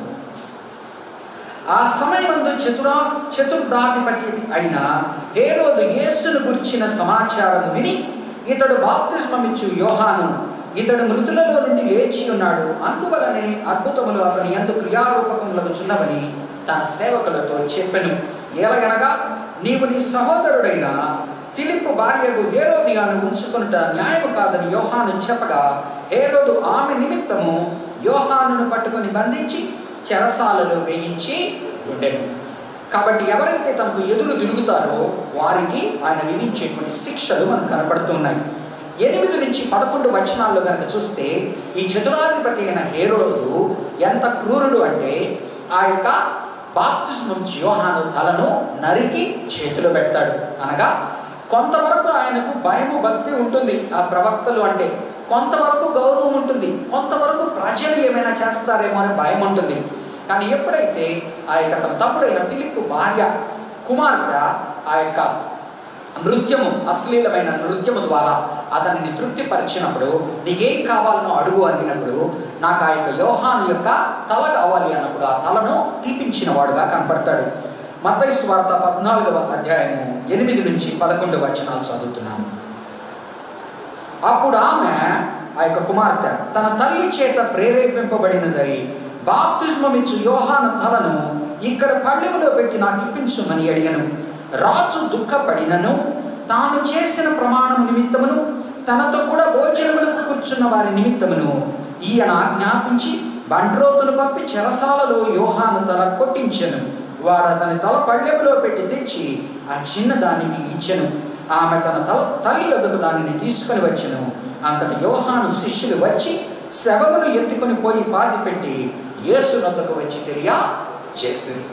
ఆ సమయమందు చతురా చతుర్దాధిపతి అయిన హేరోదు యేసును గురించిన సమాచారం విని ఇతడు బాప్తిస్మమిచ్చు యోహాను ఇతడు మృతులలో నుండి లేచి ఉన్నాడు అందువలనే అద్భుతములు అతని ఎందు క్రియారూపకములకు చున్నవని తన సేవకులతో చెప్పెను ఎలగనగా నీవు నీ సహోదరుడైన ఫిలిప్పు భార్యకు హేరోదియాను ఉంచుకొనుట న్యాయము కాదని యోహాను చెప్పగా హేరోదు ఆమె నిమిత్తము యోహానును పట్టుకొని బంధించి చెరసాలలో వేయించి ఉండెను కాబట్టి ఎవరైతే తనకు ఎదురు తిరుగుతారో వారికి ఆయన విధించేటువంటి శిక్షలు మనకు కనపడుతున్నాయి ఎనిమిది నుంచి పదకొండు వచనాల్లో కనుక చూస్తే ఈ చతురాధిపతి అయిన హేరోదు ఎంత క్రూరుడు అంటే ఆ యొక్క బాప్తిస్మం యోహాను తలను నరికి చేతిలో పెడతాడు అనగా కొంతవరకు ఆయనకు భయము భక్తి ఉంటుంది ఆ ప్రవక్తలు అంటే కొంతవరకు గౌరవం ఉంటుంది కొంతవరకు ప్రజలు ఏమైనా చేస్తారేమో అనే భయం ఉంటుంది కానీ ఎప్పుడైతే ఆ యొక్క తన తమ్ముడైన ఫిలిప్ భార్య కుమార్తె ఆ యొక్క నృత్యము అశ్లీలమైన నృత్యము ద్వారా అతనిని తృప్తిపరిచినప్పుడు నీకేం కావాలనో అడుగు అనినప్పుడు నాకు ఆ యొక్క యోహాను యొక్క తల కావాలి అన్నప్పుడు ఆ తలను తీపించిన వాడుగా కనపడతాడు మత్తయి వార్త పద్నాలుగవ అధ్యాయము ఎనిమిది నుంచి పదకొండు వచనాలు చదువుతున్నాను అప్పుడు ఆమె ఆ యొక్క కుమార్తె తన తల్లి చేత ప్రేరేపింపబడినదై బాప్తిజమమిచ్చు యోహాను తలను ఇక్కడ పళ్ళెములో పెట్టి నాకు ఇప్పించుమని అడిగను రాజు దుఃఖపడినను తాను చేసిన ప్రమాణము నిమిత్తమును తనతో కూడా భోజనములకు కూర్చున్న వారి నిమిత్తమును ఈయన ఆజ్ఞాపించి బండ్రోతులు పంపి చెరసాలలో యోహాను తల కొట్టించెను వాడు అతని తల పళ్ళెములో పెట్టి తెచ్చి ఆ చిన్న దానికి ఇచ్చెను ఆమె తన తల తల్లి యొద్దకు దానిని తీసుకొని వచ్చెను అంతటి యోహాను శిష్యులు వచ్చి శవమును ఎత్తుకొని పోయి పాతి పెట్టి యేసు నొద్దకు వచ్చి తెలియ చేసింది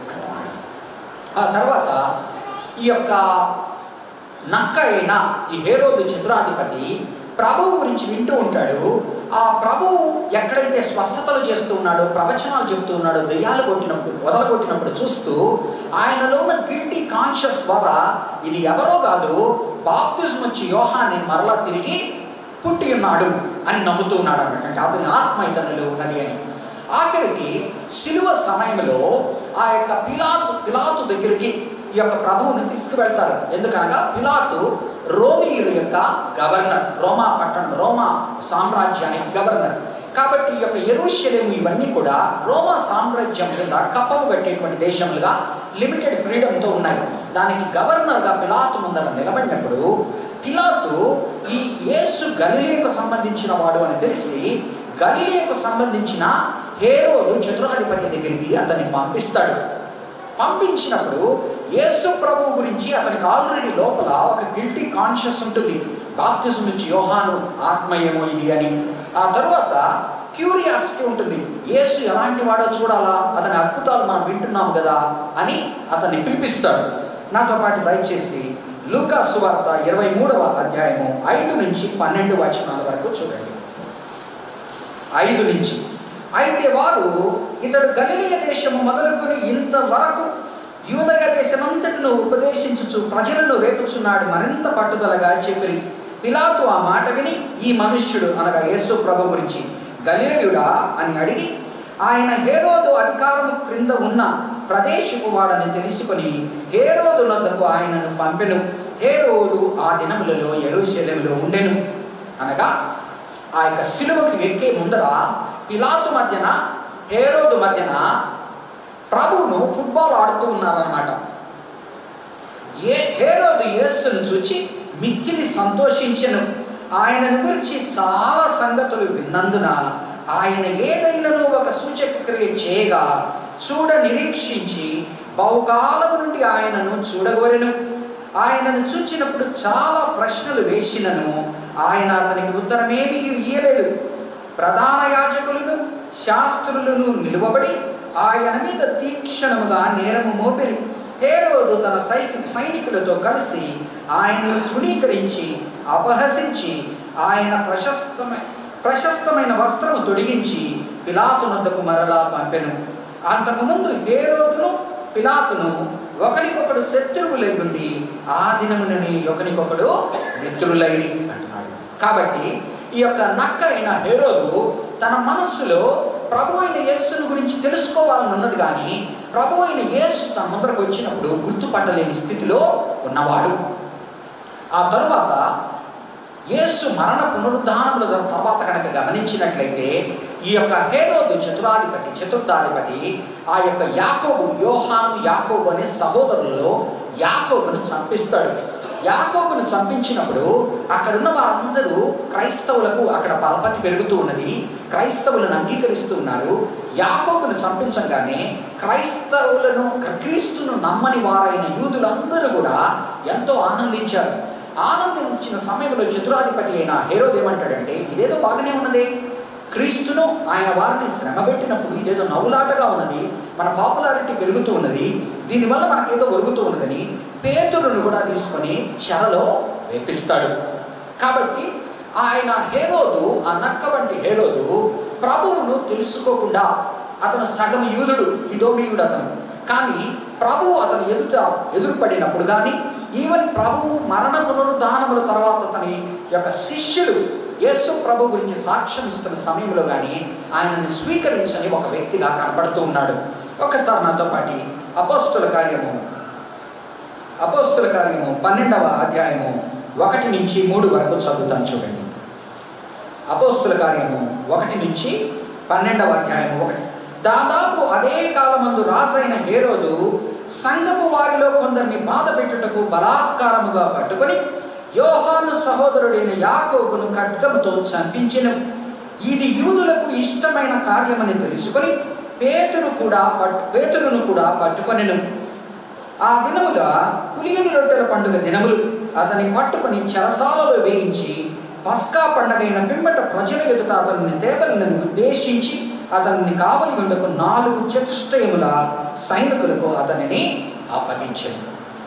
ఆ తర్వాత ఈ యొక్క నక్క అయిన ఈ హేరోదు చతురాధిపతి ప్రభువు గురించి వింటూ ఉంటాడు ఆ ప్రభువు ఎక్కడైతే స్వస్థతలు చేస్తూ ఉన్నాడో ప్రవచనాలు చెప్తూ ఉన్నాడో దెయ్యాలు కొట్టినప్పుడు వదలగొట్టినప్పుడు చూస్తూ ఆయనలో ఉన్న గిల్టీ కాన్షియస్ ద్వారా ఇది ఎవరో కాదు బాప్తిజం వచ్చి యోహాన్ని మరలా తిరిగి పుట్టి ఉన్నాడు అని నమ్ముతూ ఉన్నాడు అన్నమాట అంటే అతని ఆత్మ ఇతనిలో ఉన్నది అని ఆఖరికి శిలువ సమయంలో ఆ యొక్క పిలాతు పిలాతు దగ్గరికి ఈ యొక్క ప్రభువుని తీసుకువెళ్తారు ఎందుకనగా పిలాతు రోమియుల యొక్క గవర్నర్ రోమా పట్టణం రోమా సామ్రాజ్యానికి గవర్నర్ కాబట్టి ఈ యొక్క ఎరుషలేము ఇవన్నీ కూడా రోమా సామ్రాజ్యం కింద కప్పము కట్టేటువంటి దేశములుగా లిమిటెడ్ ఫ్రీడమ్తో ఉన్నాయి దానికి గవర్నర్గా పిలాతు ముందర నిలబడినప్పుడు పిలాతు ఈ యేసు గలిలేకు సంబంధించిన వాడు అని తెలిసి గలిలేకు సంబంధించిన హేరోదు చతురాధిపతి దగ్గరికి అతన్ని పంపిస్తాడు పంపించినప్పుడు యేసు ప్రభు గురించి అతనికి ఆల్రెడీ లోపల ఒక గిల్టీ కాన్షియస్ ఉంటుంది బాప్తిజం నుంచి యోహాను ఆత్మయేమో ఇది అని ఆ తరువాత క్యూరియాసిటీ ఉంటుంది యేసు ఎలాంటి వాడో చూడాలా అతని అద్భుతాలు మనం వింటున్నాము కదా అని అతన్ని పిలిపిస్తాడు నాతో పాటు దయచేసి లూకా సువార్త ఇరవై మూడవ అధ్యాయము ఐదు నుంచి పన్నెండు వచనాల వరకు చూడండి ఐదు నుంచి అయితే వారు ఇతడు గలిలియ దేశము మొదలుకొని ఇంతవరకు యూదయ దేశమంతటిను ఉపదేశించుచు ప్రజలను రేపుచున్నాడు మరింత పట్టుదలగా చెప్పి పిలాతు ఆ మాట విని ఈ మనుష్యుడు అనగా యేసు ప్రభు గురించి గలిలయుడా అని అడిగి ఆయన హేరోదు అధికారము క్రింద ఉన్న ప్రదేశపు వాడని తెలుసుకొని హేరోదు నద్దకు ఆయనను పంపెను హేరోదు ఆ దినములలో ఎరుశలేములో ఉండెను అనగా ఆ యొక్క సిలువకి ఎక్కే ముందర పిలాతు మధ్యన హేరోదు మధ్యన ప్రభువును ఫుట్బాల్ ఆడుతూ ఉన్నారన్నమాట ఏ హేరోదు యేసును చూచి మిక్కిలి సంతోషించెను ఆయనను గురించి చాలా సంగతులు విన్నందున ఆయన ఏదైనాను ఒక సూచక క్రియ చేయగా చూడ నిరీక్షించి బహుకాలము నుండి ఆయనను చూడగోరెను ఆయనను చూచినప్పుడు చాలా ప్రశ్నలు వేసినను ఆయన అతనికి ఉత్తరమేమీ ఇయ్యలేదు ప్రధాన యాజకులను శాస్త్రులను నిలువబడి ఆయన మీద తీక్షణముగా నేరము మోపిరి హేరోదు తన సైకి సైనికులతో కలిసి ఆయనను తృణీకరించి అపహసించి ఆయన ప్రశస్తమైన ప్రశస్తమైన వస్త్రము తొడిగించి పిలాతునొద్దకు మరలా పంపెను అంతకుముందు హేరోదును పిలాతును ఒకరికొకడు శత్రువులై ఉండి ఆ దినమునని ఒకరికొకడు మిత్రులై అంటున్నాడు కాబట్టి ఈ యొక్క నక్క అయిన హేరోదు తన మనస్సులో ప్రభు అయిన యేసును గురించి తెలుసుకోవాలని ఉన్నది కానీ ప్రభు అయిన యేసు తన ముందరకు వచ్చినప్పుడు గుర్తుపట్టలేని స్థితిలో ఉన్నవాడు ఆ తరువాత యేసు మరణ పునరుద్ధానముల తర్వాత కనుక గమనించినట్లయితే ఈ యొక్క హేరోదు చతురాధిపతి చతుర్థాధిపతి ఆ యొక్క యాకోబు యోహాను యాకోబు అనే సహోదరులలో యాకోబును చంపిస్తాడు యాకోబును చంపించినప్పుడు అక్కడున్న వారందరూ క్రైస్తవులకు అక్కడ పరపతి పెరుగుతూ ఉన్నది క్రైస్తవులను అంగీకరిస్తూ ఉన్నారు యాకోబును చంపించగానే క్రైస్తవులను క్రీస్తును నమ్మని వారైన యూదులందరూ కూడా ఎంతో ఆనందించారు ఆనందించిన సమయంలో చతురాధిపతి అయిన హేరోద్ ఏమంటాడంటే ఇదేదో బాగానే ఉన్నదే క్రీస్తును ఆయన వారిని శ్రమ పెట్టినప్పుడు ఇదేదో నవ్వులాటగా ఉన్నది మన పాపులారిటీ పెరుగుతూ ఉన్నది దీనివల్ల మనకేదో ఒరుగుతూ ఉన్నదని పేతురును కూడా తీసుకొని చెరలో వేపిస్తాడు కాబట్టి ఆయన హేరోదు ఆ నక్క వంటి హేరోదు ప్రభువును తెలుసుకోకుండా అతను సగం యూదుడు ఇదోమీయుడు అతను కానీ ప్రభువు అతను ఎదుట ఎదురుపడినప్పుడు కానీ ఈవెన్ ప్రభువు మరణ పునరుద్ధానముల తర్వాత అతని యొక్క శిష్యుడు యేసు ప్రభు గురించి సాక్ష్యం ఇస్తున్న సమయంలో కానీ ఆయనని స్వీకరించని ఒక వ్యక్తిగా కనబడుతూ ఉన్నాడు ఒకసారి నాతో పాటి అపోస్తుల కార్యము అపోస్తుల కార్యము పన్నెండవ అధ్యాయము ఒకటి నుంచి మూడు వరకు చదువుతాను చూడండి అపోస్తుల కార్యము ఒకటి నుంచి పన్నెండవ అధ్యాయము ఒకటి దాదాపు అదే కాలమందు రాజైన హేరోదు సంఘపు వారిలో కొందరిని బాధ పెట్టుటకు బలాత్కారముగా పట్టుకొని యోహాను సహోదరుడైన యాకోబును ఖడ్గముతో చంపించిన ఇది యూదులకు ఇష్టమైన కార్యమని తెలుసుకొని పేతురు కూడా పట్టు పేతురును కూడా పట్టుకొనెను ఆ దినముల పులియని రొట్టెల పండుగ దినములు అతని పట్టుకొని చెరసాలలో వేయించి పస్కా పండగైన పిమ్మట ప్రజల ఎదుట అతన్ని తేవలను ఉద్దేశించి అతన్ని కావలి ఉండకు నాలుగు చతుష్టయముల సైనికులకు అతనిని అప్పగించాడు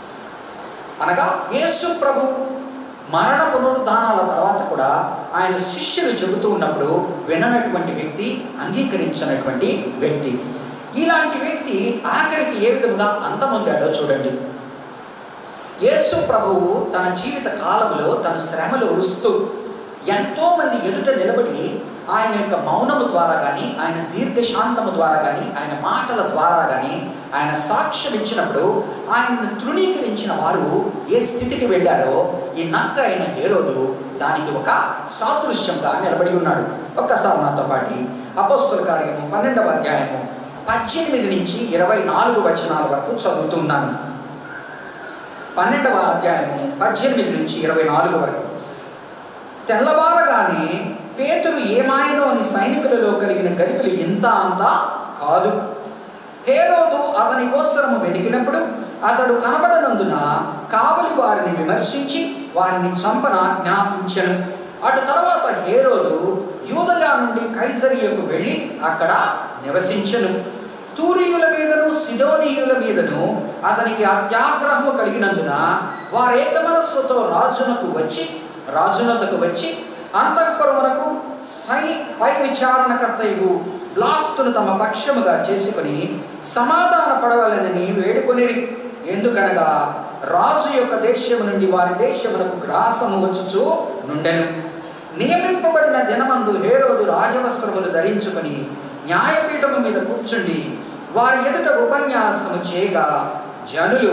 అనగా యేసు ప్రభు మరణ పునరుద్ధానాల తర్వాత కూడా ఆయన శిష్యులు చెబుతూ ఉన్నప్పుడు విననటువంటి వ్యక్తి అంగీకరించినటువంటి వ్యక్తి ఇలాంటి వ్యక్తి ఆఖరికి ఏ విధముగా అంతమొందాడో చూడండి యేసు ప్రభువు తన జీవిత కాలంలో తన శ్రమలు ఉరుస్తూ ఎంతోమంది ఎదుట నిలబడి ఆయన యొక్క మౌనము ద్వారా కానీ ఆయన దీర్ఘశాంతము ద్వారా కానీ ఆయన మాటల ద్వారా కానీ ఆయన సాక్ష్యం ఇచ్చినప్పుడు ఆయన్ని తృణీకరించిన వారు ఏ స్థితికి వెళ్ళారో ఈ నక్క అయిన హేరోదు దానికి ఒక సాదృశ్యంగా నిలబడి ఉన్నాడు ఒక్కసారి నాతో పాటి అపోస్తుల కార్యము పన్నెండవ అధ్యాయము పద్దెనిమిది నుంచి ఇరవై నాలుగు వచనాల వరకు చదువుతున్నాను పన్నెండవ అధ్యాయము పద్దెనిమిది నుంచి ఇరవై నాలుగు వరకు తెల్లవారగానే పేతురు ఏమాయనో అని సైనికులలో కలిగిన గలిపిలి ఇంత అంతా కాదు హేరోదు అతని కోసరము వెతికినప్పుడు అతడు కనబడనందున కావలి వారిని విమర్శించి వారిని చంపన జ్ఞాపించను అటు తర్వాత హేరోదు యూదయా నుండి కైసరియకు వెళ్ళి అక్కడ నివసించను తూరియుల మీదను సిదోనీయుల మీదను అతనికి అత్యాగ్రహము కలిగినందున వారు ఏకమనస్సుతో రాజునకు వచ్చి రాజునకు వచ్చి అంతఃపురమునకు సై పై విచారణకర్తయు బ్లాస్తును తమ పక్షముగా చేసుకొని సమాధాన పడవలనని వేడుకొనిరి ఎందుకనగా రాజు యొక్క దేశము నుండి వారి దేశమునకు గ్రాసము వచ్చుచు నుండెను నియమింపబడిన దినమందు హేరోదు రాజవస్త్రములు ధరించుకొని న్యాయపీఠము మీద కూర్చుండి వారి ఎదుట ఉపన్యాసము చేయగా జనులు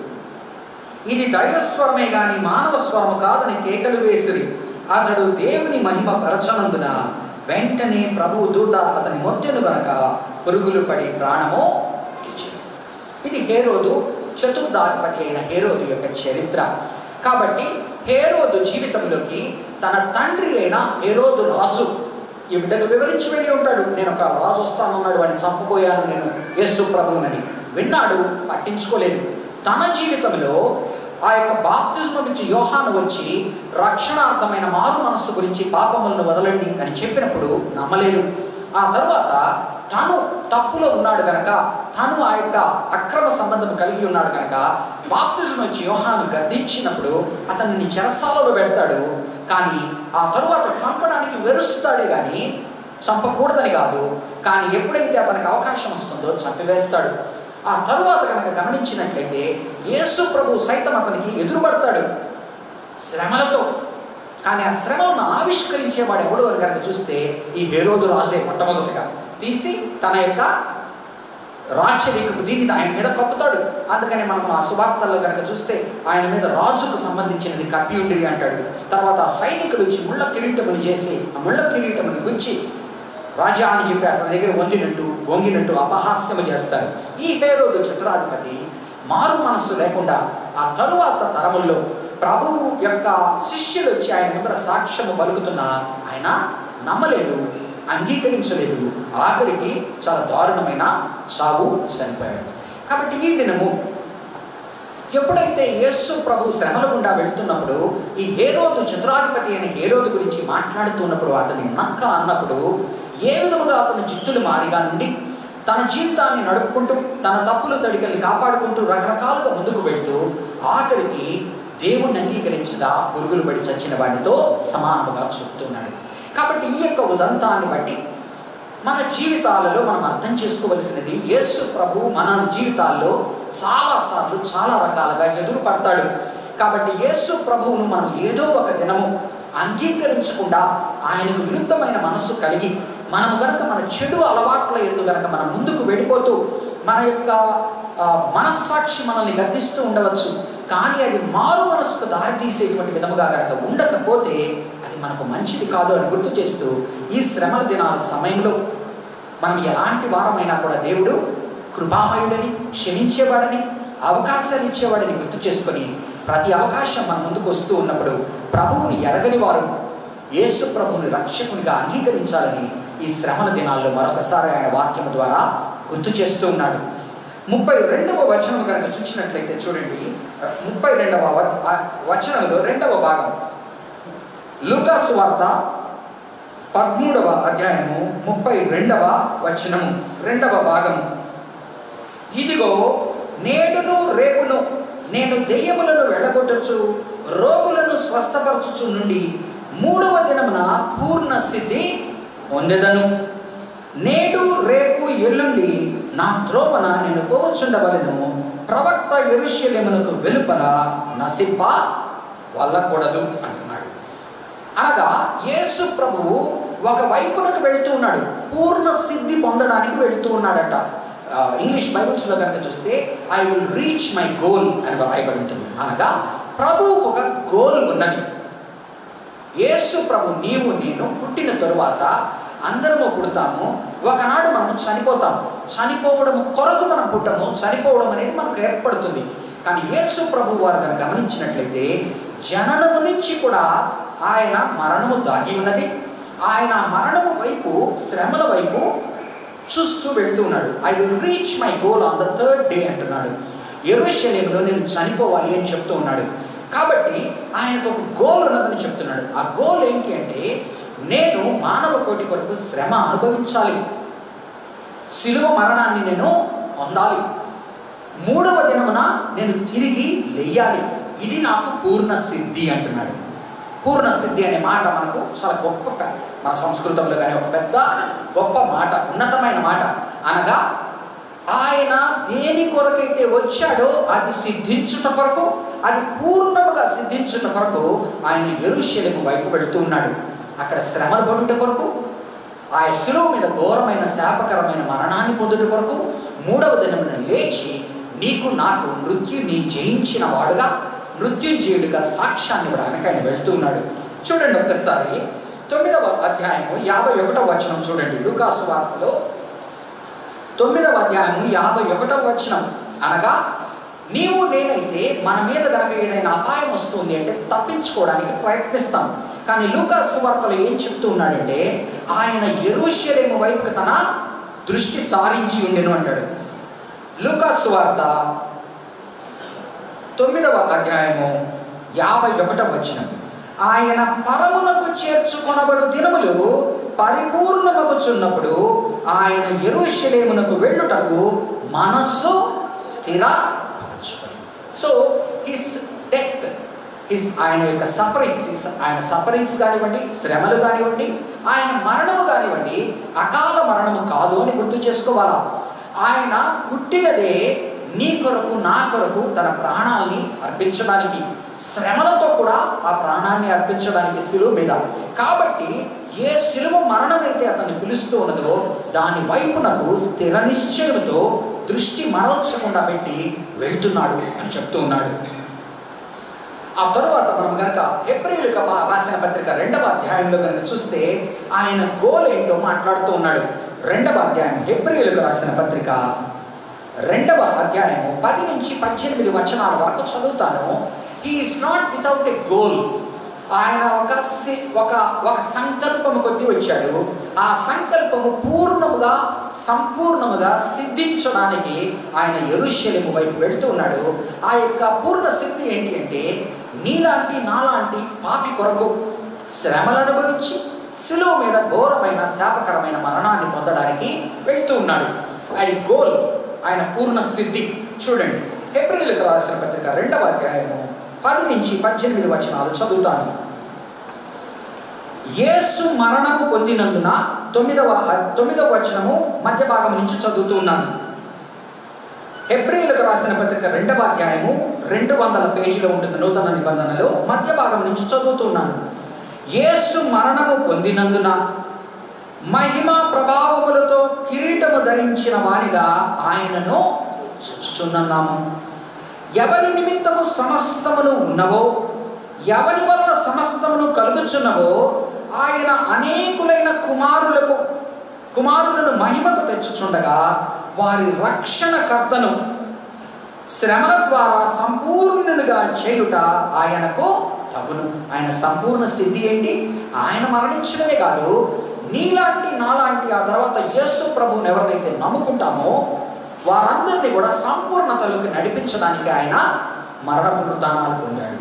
ఇది దైవస్వరమే గాని మానవ స్వరము కాదని కేకలు వేసిరి అతడు దేవుని మహిమ పరచనందున వెంటనే ప్రభు దూత అతని మొత్తెను గనక పురుగులు పడి ప్రాణము విడిచెను. ఇది హేరోదు చతుర్దాధిపతి అయిన హేరోదు యొక్క చరిత్ర కాబట్టి హేరోదు జీవితంలోకి తన తండ్రి అయిన హేరోదు రాజు ఈ బిడ్డకు వివరించి వెళ్ళి ఉంటాడు నేను ఒక రాజు వస్తానన్నాడు వాడిని చంపబోయాను నేను యేసు ప్రభువునని విన్నాడు పట్టించుకోలేదు తన జీవితంలో ఆ యొక్క బాప్తిజం నుంచి యోహాను వచ్చి రక్షణార్థమైన మారు మనస్సు గురించి పాపములను వదలండి అని చెప్పినప్పుడు నమ్మలేదు ఆ తర్వాత తను తప్పులో ఉన్నాడు గనక తను ఆ యొక్క అక్రమ సంబంధం కలిగి ఉన్నాడు గనక బాప్తిజం వచ్చి యోహాను గద్దించినప్పుడు అతన్ని చెరసాలలో పెడతాడు కానీ ఆ తరువాత చంపడానికి వెరుస్తాడే కానీ చంపకూడదని కాదు కానీ ఎప్పుడైతే అతనికి అవకాశం వస్తుందో చంపివేస్తాడు ఆ తరువాత కనుక గమనించినట్లయితే యేసు ప్రభు సైతం అతనికి ఎదురుపడతాడు శ్రమలతో కానీ ఆ శ్రమలను ఆవిష్కరించేవాడు ఎవడు అని కనుక చూస్తే ఈ హేరోదు రాసే మొట్టమొదటిగా తీసి తన యొక్క రాజ్యరీకపు దీన్ని ఆయన మీద కప్పుతాడు అందుకని మనం ఆ సువార్తల్లో కనుక చూస్తే ఆయన మీద రాజుకు సంబంధించినది కప్పి ఉండిరి అంటాడు తర్వాత ఆ సైనికులు వచ్చి ముళ్ళ కిరీటముని చేసి ఆ ముళ్ళ కిరీటముని గుచ్చి రాజా అని చెప్పి అతని దగ్గర వంగినట్టు వంగినట్టు అపహాస్యము చేస్తారు ఈ పేరోదు చతురాధిపతి మారు మనస్సు లేకుండా ఆ తరువాత తరముల్లో ప్రభువు యొక్క శిష్యులు వచ్చి ఆయన ముందర సాక్ష్యము పలుకుతున్నా ఆయన నమ్మలేదు అంగీకరించలేదు ఆఖరికి చాలా దారుణమైన చావు చనిపోయాడు కాబట్టి ఈ దినము ఎప్పుడైతే యేసు ప్రభు శ్రమల గుండా వెళుతున్నప్పుడు ఈ హేరోదు చంద్రాధిపతి అయిన హేరోదు గురించి మాట్లాడుతున్నప్పుడు అతని నక్క అన్నప్పుడు ఏ విధముగా అతను జిత్తులు మారిగా నుండి తన జీవితాన్ని నడుపుకుంటూ తన తప్పులు తడికల్ని కాపాడుకుంటూ రకరకాలుగా ముందుకు వెళ్తూ ఆఖరికి దేవుణ్ణి అంగీకరించగా పురుగులు పడి చచ్చిన వాడితో సమానముగా చెప్తున్నాడు కాబట్టి ఈ యొక్క ఉదంతాన్ని బట్టి మన జీవితాలలో మనం అర్థం చేసుకోవలసినది యేసు ప్రభు మన జీవితాల్లో చాలాసార్లు చాలా రకాలుగా ఎదురు పడతాడు కాబట్టి యేసు ప్రభువును మనం ఏదో ఒక దినము అంగీకరించకుండా ఆయనకు విరుద్ధమైన మనస్సు కలిగి మనం గనక మన చెడు అలవాట్ల ఎందు గనక మనం ముందుకు వెళ్ళిపోతూ మన యొక్క ఆ, మనస్సాక్షి మనల్ని గద్దిస్తూ ఉండవచ్చు కానీ అది మారు మనసుకు దారితీసేటువంటి విధముగా గనక ఉండకపోతే అది మనకు మంచిది కాదు అని గుర్తు చేస్తూ ఈ శ్రమల దినాల సమయంలో మనం ఎలాంటి వారమైనా కూడా దేవుడు కృపామయుడని క్షమించేవాడని అవకాశాలు ఇచ్చేవాడని గుర్తు చేసుకొని ప్రతి అవకాశం మన ముందుకు వస్తూ ఉన్నప్పుడు ప్రభువుని ఎరగని వారు యేసు ప్రభువుని రక్షకునిగా అంగీకరించాలని ఈ శ్రమల దినాల్లో మరొకసారి ఆయన వాక్యం ద్వారా గుర్తు చేస్తూ ఉన్నాడు ముప్పై రెండవ వచనం కనుక చూసినట్లయితే చూడండి ముప్పై రెండవ వ- ఆ వచనంలో రెండవ భాగం లూకాసు వార్త పదమూడవ అధ్యాయము ముప్పై రెండవ వచనము రెండవ భాగము ఇదిగో నేడును రేపును నేను దెయ్యములను వెళ్ళగొట్టచ్చు రోగులను స్వస్థపరచుచు నుండి మూడవ దినమున పూర్ణ స్థితి పొందెదను నేడు రేపు ఎల్లుండి నా త్రోవన నేను పోవచ్చుండవలను ప్రవక్త ఎరుష్యలేమునకు వెలుపల నశింప వల్లకూడదు అంటున్నాడు అనగా యేసు ప్రభువు ఒక వైపునకు వెళుతూ ఉన్నాడు పూర్ణ సిద్ధి పొందడానికి వెళుతూ ఉన్నాడట ఆ, ఇంగ్లీష్ బైబిల్స్లో కనుక చూస్తే I will reach my goal అని రాయబడి ఉంటుంది అనగా ప్రభువుకు ఒక గోల్ ఉన్నది యేసు ప్రభు నీవు నేను పుట్టిన తరువాత అందరము పుడతాము ఒకనాడు మనం చనిపోతాం చనిపోవడం కొరకు మనం పుట్టము చనిపోవడం అనేది మనకు ఏర్పడుతుంది కానీ యేసు ప్రభు వారు కనుక గమనించినట్లయితే జననము నుంచి కూడా ఆయన మరణము దాగి ఉన్నది ఆయన మరణము వైపు శ్రమల వైపు చూస్తూ వెళ్తూ ఉన్నాడు I will reach my goal on the third day అంటున్నాడు ఎరుషలేములో నేను చనిపోవాలి అని చెప్తూ ఉన్నాడు కాబట్టి ఆయనకు ఒక గోల్ ఉన్నదని చెప్తున్నాడు ఆ గోల్ ఏంటి అంటే నేను మానవ కోటి కొరకు శ్రమ అనుభవించాలి శిలువ మరణాన్ని నేను పొందాలి మూడవ దినమున నేను తిరిగి లేయాలి ఇది నాకు పూర్ణ సిద్ధి అంటున్నాడు పూర్ణ సిద్ధి అనే మాట మనకు చాలా గొప్ప ప- మన సంస్కృతంలో కానీ ఒక పెద్ద గొప్ప మాట ఉన్నతమైన మాట అనగా ఆయన దేని కొరకైతే వచ్చాడో అది సిద్ధించుట కొరకు అది పూర్ణముగా సిద్ధించుట కొరకు ఆయన ఎరుషలేము వైపు వెళుతూ ఉన్నాడు అక్కడ శ్రమలు పడుట కొరకు ఆ శిలువ మీద ఘోరమైన శాపకరమైన మరణాన్ని పొందుట కొరకు మూడవ దినమున లేచి నీకు నాకు మృత్యుని జయించిన వాడుగా మృత్యుంజయుడిగా సాక్ష్యాన్ని ఇవ్వడానికి ఆయన వెళ్తూ ఉన్నాడు చూడండి ఒక్కసారి తొమ్మిదవ అధ్యాయము యాభై ఒకటవ వచనం చూడండి లూకాసు వార్తలో తొమ్మిదవ అధ్యాయము యాభై ఒకటవ వచనం అనగా నీవు నేనైతే మన మీద గనక ఏదైనా అపాయం వస్తుంది అంటే తప్పించుకోవడానికి ప్రయత్నిస్తాం కానీ లూకాసు వార్తలో ఏం చెప్తూ ఉన్నాడంటే ఆయన ఎరుషలేము వైపుకి తన దృష్టి సారించి ఉండెను అంటాడు లూకాసు వార్త తొమ్మిదవ అధ్యాయము యాభై ఒకటవ వచనం ఆయన పరమునకు చేర్చుకొనబడు దినములు పరిపూర్ణమగుచున్నప్పుడు ఆయన ఎరుషలేమునకు వెళ్ళుటకు మనస్సు స్థిరపరచుకొని సో హిస్ డెత్ హిస్ ఆయన యొక్క సఫరింగ్స్ హిస్ ఆయన సఫరింగ్స్ కానివ్వండి శ్రమలు కానివ్వండి ఆయన మరణము కానివ్వండి అకాల మరణము కాదు అని గుర్తు చేసుకోవాలా ఆయన పుట్టినదే నీ కొరకు నా కొరకు తన ప్రాణాల్ని అర్పించడానికి శ్రమలతో కూడా ఆ ప్రాణాన్ని అర్పించడానికి శిలువ మీద కాబట్టి ఏ శిలువ మరణమైతే అతన్ని పిలుస్తూ ఉన్నదో దాని వైపునకు స్థిర నిశ్చయంతో దృష్టి మరల్చకుండా పెట్టి వెళ్తున్నాడు అని చెప్తూ ఉన్నాడు ఆ తరువాత మనం కనుక హెబ్రిలకు రాసిన పత్రిక రెండవ అధ్యాయంలో కనుక చూస్తే ఆయన గోల్ ఏంటో మాట్లాడుతూ ఉన్నాడు రెండవ అధ్యాయం హెబ్రిలకు రాసిన పత్రిక రెండవ అధ్యాయము పది నుంచి పద్దెనిమిది వచనాల వరకు చదువుతాను he is not without a goal ఆయన ఒక సి- ఒక ఒక సంకల్పము కొద్ది వచ్చాడు ఆ సంకల్పము పూర్ణముగా సంపూర్ణముగా సిద్ధించడానికి ఆయన ఎరుషలేము వైపు వెళ్తూ ఉన్నాడు ఆ యొక్క పూర్ణ సిద్ధి ఏంటి అంటే నీలాంటి నాలాంటి పాపి కొరకు శ్రమలు అనుభవించి శిలువ మీద ఘోరమైన శాపకరమైన మరణాన్ని పొందడానికి వెళ్తూ ఉన్నాడు అది గోల్ ఆయన పూర్ణ సిద్ధి చూడండి ఏప్రిల్కి రాసిన పత్రిక రెండవ అధ్యాయము పది నుంచి పద్దెనిమిది వచనాలు చదువుతాను యేసు మరణము పొందినందున తొమ్మిదవ తొమ్మిదవ వచనము మధ్య భాగం నుంచి చదువుతూ ఉన్నాను హెబ్రిలకు రాసిన పత్రిక రెండవ అధ్యాయము రెండు వందల పేజీలో ఉంటుంది నూతన నిబంధనలో మధ్య భాగం నుంచి చదువుతున్నాను యేసు మరణము పొందినందున మహిమ ప్రభావములతో కిరీటము ధరించిన వారిగా ఆయనను చుచ్చుచున్నాము ఎవరి నిమిత్తము సమస్తమును ఉన్నవో ఎవరి వలన సమస్తమును కలుగుచున్నవో ఆయన అనేకులైన కుమారులకు కుమారులను మహిమకు తెచ్చుచుండగా వారి రక్షణకర్తను శ్రమల ద్వారా సంపూర్ణునిగా చేయుట ఆయనకు తగును ఆయన సంపూర్ణ సిద్ధి ఏంటి ఆయన మరణించడమే కాదు నీలాంటి నాలాంటి ఆ తర్వాత యేసు ప్రభువుని ఎవరినైతే నమ్ముకుంటామో వారందరినీ కూడా సంపూర్ణతలోకి నడిపించడానికి ఆయన మరణ పునరుద్ధానాలు పొందాడు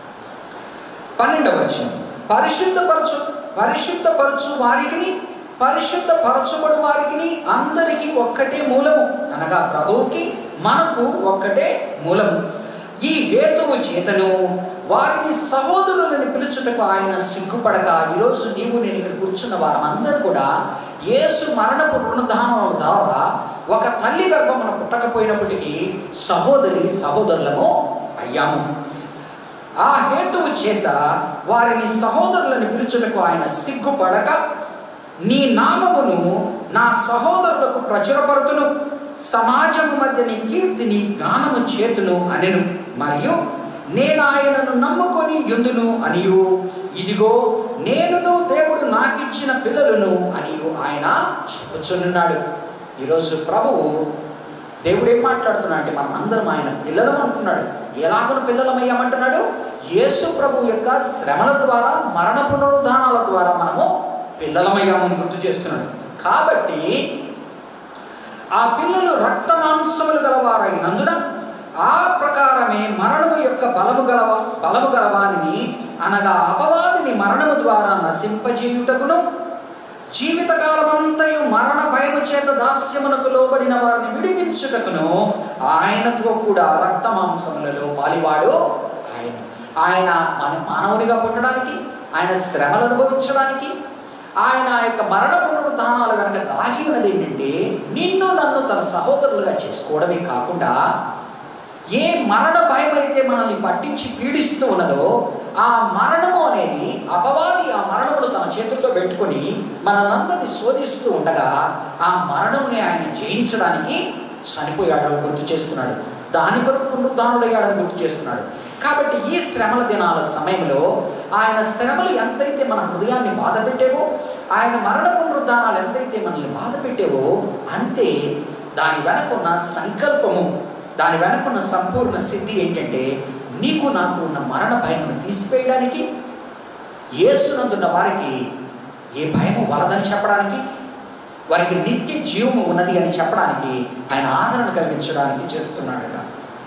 పన్నెండవ వచనం పరిశుద్ధపరచు పరిశుద్ధపరచు వారికి పరిశుద్ధపరచబడు వారికి అందరికీ ఒక్కటే మూలము అనగా ప్రభువుకి మనకు ఒక్కటే మూలము ఈ హేతువు చేతను వారిని సహోదరులని పిలుచుటకు ఆయన సిగ్గుపడక ఈరోజు నీవు నేను ఇక్కడ కూర్చున్న వారందరూ కూడా యేసు మరణపు పునరుద్ధానం ద్వారా ఒక తల్లి గర్భమున పుట్టకపోయినప్పటికీ సహోదరి సహోదరులము అయ్యాము ఆ హేతువు చేత వారిని సహోదరులని పిలుచుటకు ఆయన సిగ్గుపడక నీ నామమును నా సహోదరులకు ప్రచురపడుతును సమాజము మధ్య నీ కీర్తిని గానము చేతును అనెను మరియు నేను ఆయనను నమ్ముకొని యుందును అనియు ఇదిగో నేనును దేవుడు నాకిచ్చిన పిల్లలను అనియు ఆయన చెప్పుచున్నాడు ఈరోజు ప్రభువు దేవుడు ఏం మాట్లాడుతున్నా అంటే మనం అందరం ఆయన పిల్లలం అంటున్నాడు ఎలాగను పిల్లలమయ్యామంటున్నాడు యేసు ప్రభు యొక్క శ్రమల ద్వారా మరణ పునరుద్ధానాల ద్వారా మనము పిల్లలమయ్యామని గుర్తు చేస్తున్నాడు కాబట్టి ఆ పిల్లలు రక్త మాంసములు గలవారైనందున ఆ ప్రకారమే మరణము యొక్క బలము గలవ బలము గలవానిని అనగా అపవాదిని మరణము ద్వారా నశింపజేయుటకును జీవితకాలమంతయు మరణ భయము చేత దాస్యమునకు లోబడిన వారిని విడిపించుటకును ఆయనతో కూడా రక్త మాంసములలో పాలివాడు ఆయన ఆయన మన మానవునిగా పుట్టడానికి ఆయన శ్రమలు అనుభవించడానికి ఆయన యొక్క మరణ పునరుద్ధానాల వెనక దాగి ఉన్నది ఏంటంటే నిన్ను నన్ను తన సహోదరులుగా చేసుకోవడమే కాకుండా ఏ మరణ భయం అయితే మనల్ని పట్టించి పీడిస్తూ ఉన్నదో ఆ మరణము అనేది అపవాది ఆ మరణమును తన చేతుల్లో పెట్టుకొని మనందరినీ శోధిస్తూ ఉండగా ఆ మరణముని ఆయన జయించడానికి చనిపోయాడని గుర్తు చేస్తున్నాడు దాని కొరకు పునరుద్ధానుడయ్యాడని గుర్తు చేస్తున్నాడు కాబట్టి ఈ శ్రమల దినాల సమయంలో ఆయన శ్రమలు ఎంతైతే మన హృదయాన్ని బాధ పెట్టేవో ఆయన మరణ పునరుద్ధానాలు ఎంతైతే మనల్ని బాధ పెట్టేవో అంతే దాని వెనకున్న సంకల్పము దాని వెనకున్న సంపూర్ణ సిద్ధి ఏంటంటే నీకు నాకు ఉన్న మరణ భయమును తీసివేయడానికి యేసునందున్న వారికి ఏ భయము వలదని చెప్పడానికి వారికి నిత్య జీవము ఉన్నది అని చెప్పడానికి ఆయన ఆదరణ కలిగించడానికి చేస్తున్నాడట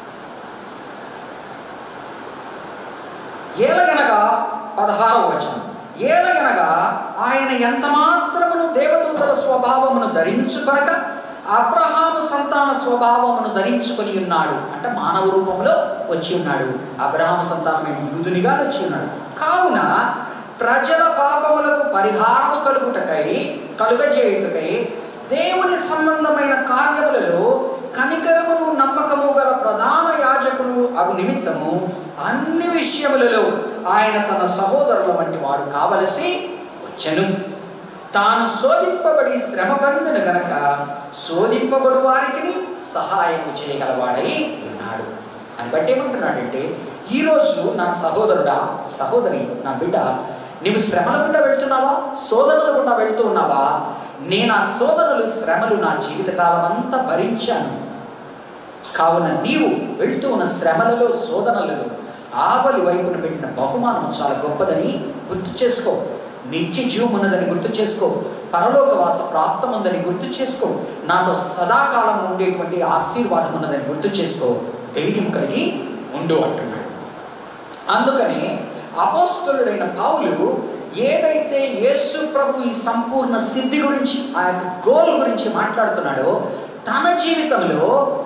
ఏలగనగా పదహారవ వచనం ఏలగనగా ఆయన ఎంత మాత్రమును దేవదూతల స్వభావమును ధరించుకొనక అబ్రహాము సంతాన స్వభావమును ధరించుకొని ఉన్నాడు అంటే మానవ రూపంలో వచ్చి ఉన్నాడు అబ్రహాము సంతానమైన యూదునిగా వచ్చి ఉన్నాడు కావున ప్రజల పాపములకు పరిహారము కలుగుటకై కలుగజేయుటకై దేవుని సంబంధమైన కార్యములలో కనికరమును నమ్మకము గల ప్రధాన యాజకులు అగు నిమిత్తము అన్ని విషయములలో ఆయన తన సహోదరుల వంటి వాడు కావలసి వచ్చెను తాను శోధింపబడి శ్రమ పొందిన గనక శోధింపబడు వారికి సహాయము చేయగలవాడై ఉన్నాడు అని బట్టి ఏమంటున్నాడంటే ఈరోజు నా సహోదరుడా సహోదరి నా బిడ్డ నీవు శ్రమల గుండా వెళ్తున్నావా శోధనల గుండా వెళ్తూ ఉన్నావా నేను ఆ శోధనలు శ్రమలు నా జీవితకాలం అంతా భరించాను కావున నీవు వెళుతూ ఉన్న శ్రమలలో శోధనలలో ఆవలి వైపున పెట్టిన బహుమానం చాలా గొప్పదని గుర్తు చేసుకో నిత్య జీవం ఉన్నదని గుర్తు చేసుకో పరలోకవాస ప్రాప్తం ఉందని గుర్తు చేసుకో నాతో సదాకాలం ఉండేటువంటి ఆశీర్వాదం ఉన్నదని గుర్తు చేసుకో ధైర్యం కలిగి ఉండు అంటున్నాడు అందుకని అపోస్తలుడైన పావులు ఏదైతే యేసు ప్రభు ఈ సంపూర్ణ సిద్ధి గురించి ఆ యొక్క గోల్ గురించి మాట్లాడుతున్నాడో తన జీవితంలో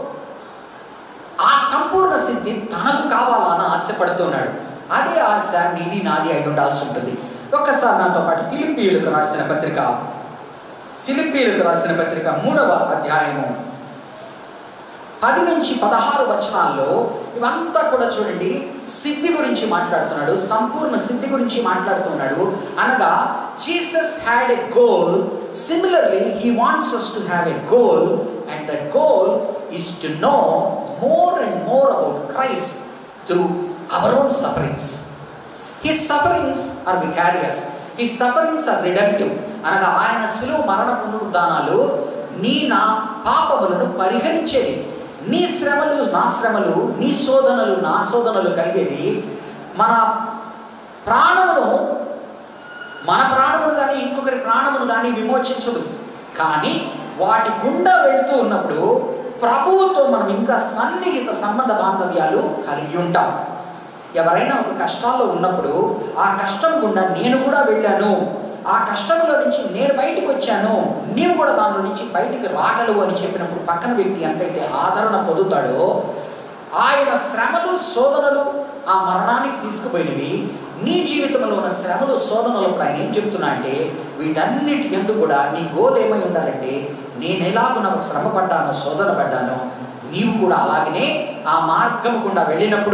ఆ సంపూర్ణ సిద్ధి తనకు కావాలని ఆశపడుతున్నాడు అదే ఆశ నీది నాది అయి ఉండాల్సి ఉంటుంది ఒక్కసారి నాతో పాటు ఫిలిప్పీయులకు రాసిన పత్రిక ఫిలిప్పీయులకు రాసిన పత్రిక మూడవ అధ్యాయము పది నుంచి పదహారు వచనాల్లో ఇవంతా కూడా చూడండి సిద్ధి గురించి మాట్లాడుతున్నాడు సంపూర్ణ సిద్ధి గురించి మాట్లాడుతున్నాడు అనగా Jesus had a goal similarly he wants us to have a goal and the goal is to know more and more about Christ through our own sufferings his sufferings are vicarious his sufferings are redemptive అనగా ఆయన సులువు మరణ పునరుద్ధానాలు నీ నా పాపములను పరిహరించేది నీ శ్రమలు నా శ్రమలు నీ శోధనలు నా శోధనలు కలిగేది మన ప్రాణమును మన ప్రాణమును కానీ ఇంకొకరి ప్రాణమును కానీ విమోచించదు కానీ వాటి గుండా వెళ్తూ ఉన్నప్పుడు ప్రభువుతో మనం ఇంకా సన్నిహిత సంబంధ బాంధవ్యాలు కలిగి ఉంటాం ఎవరైనా ఒక కష్టాల్లో ఉన్నప్పుడు ఆ కష్టం గుండా నేను కూడా వెళ్ళాను ఆ కష్టంలో నుంచి నేను బయటకు వచ్చాను నీవు కూడా దానిలో నుంచి బయటికి రాగలవు అని చెప్పినప్పుడు పక్కన వ్యక్తి ఎంతైతే ఆదరణ పొందుతాడో ఆయన శ్రమలు శోధనలు ఆ మరణానికి తీసుకుపోయినవి నీ జీవితంలో ఉన్న శ్రమలు శోధనలప్పుడు ఆయన ఏం చెప్తున్నా అంటే వీటన్నిటి ఎందుకు కూడా నీ గోల్ ఏమై ఉండాలంటే నేను ఎలాగున శ్రమ పడ్డానో శోధన పడ్డానో నీవు కూడా అలాగనే ఆ మార్గము గుండా వెళ్ళినప్పుడు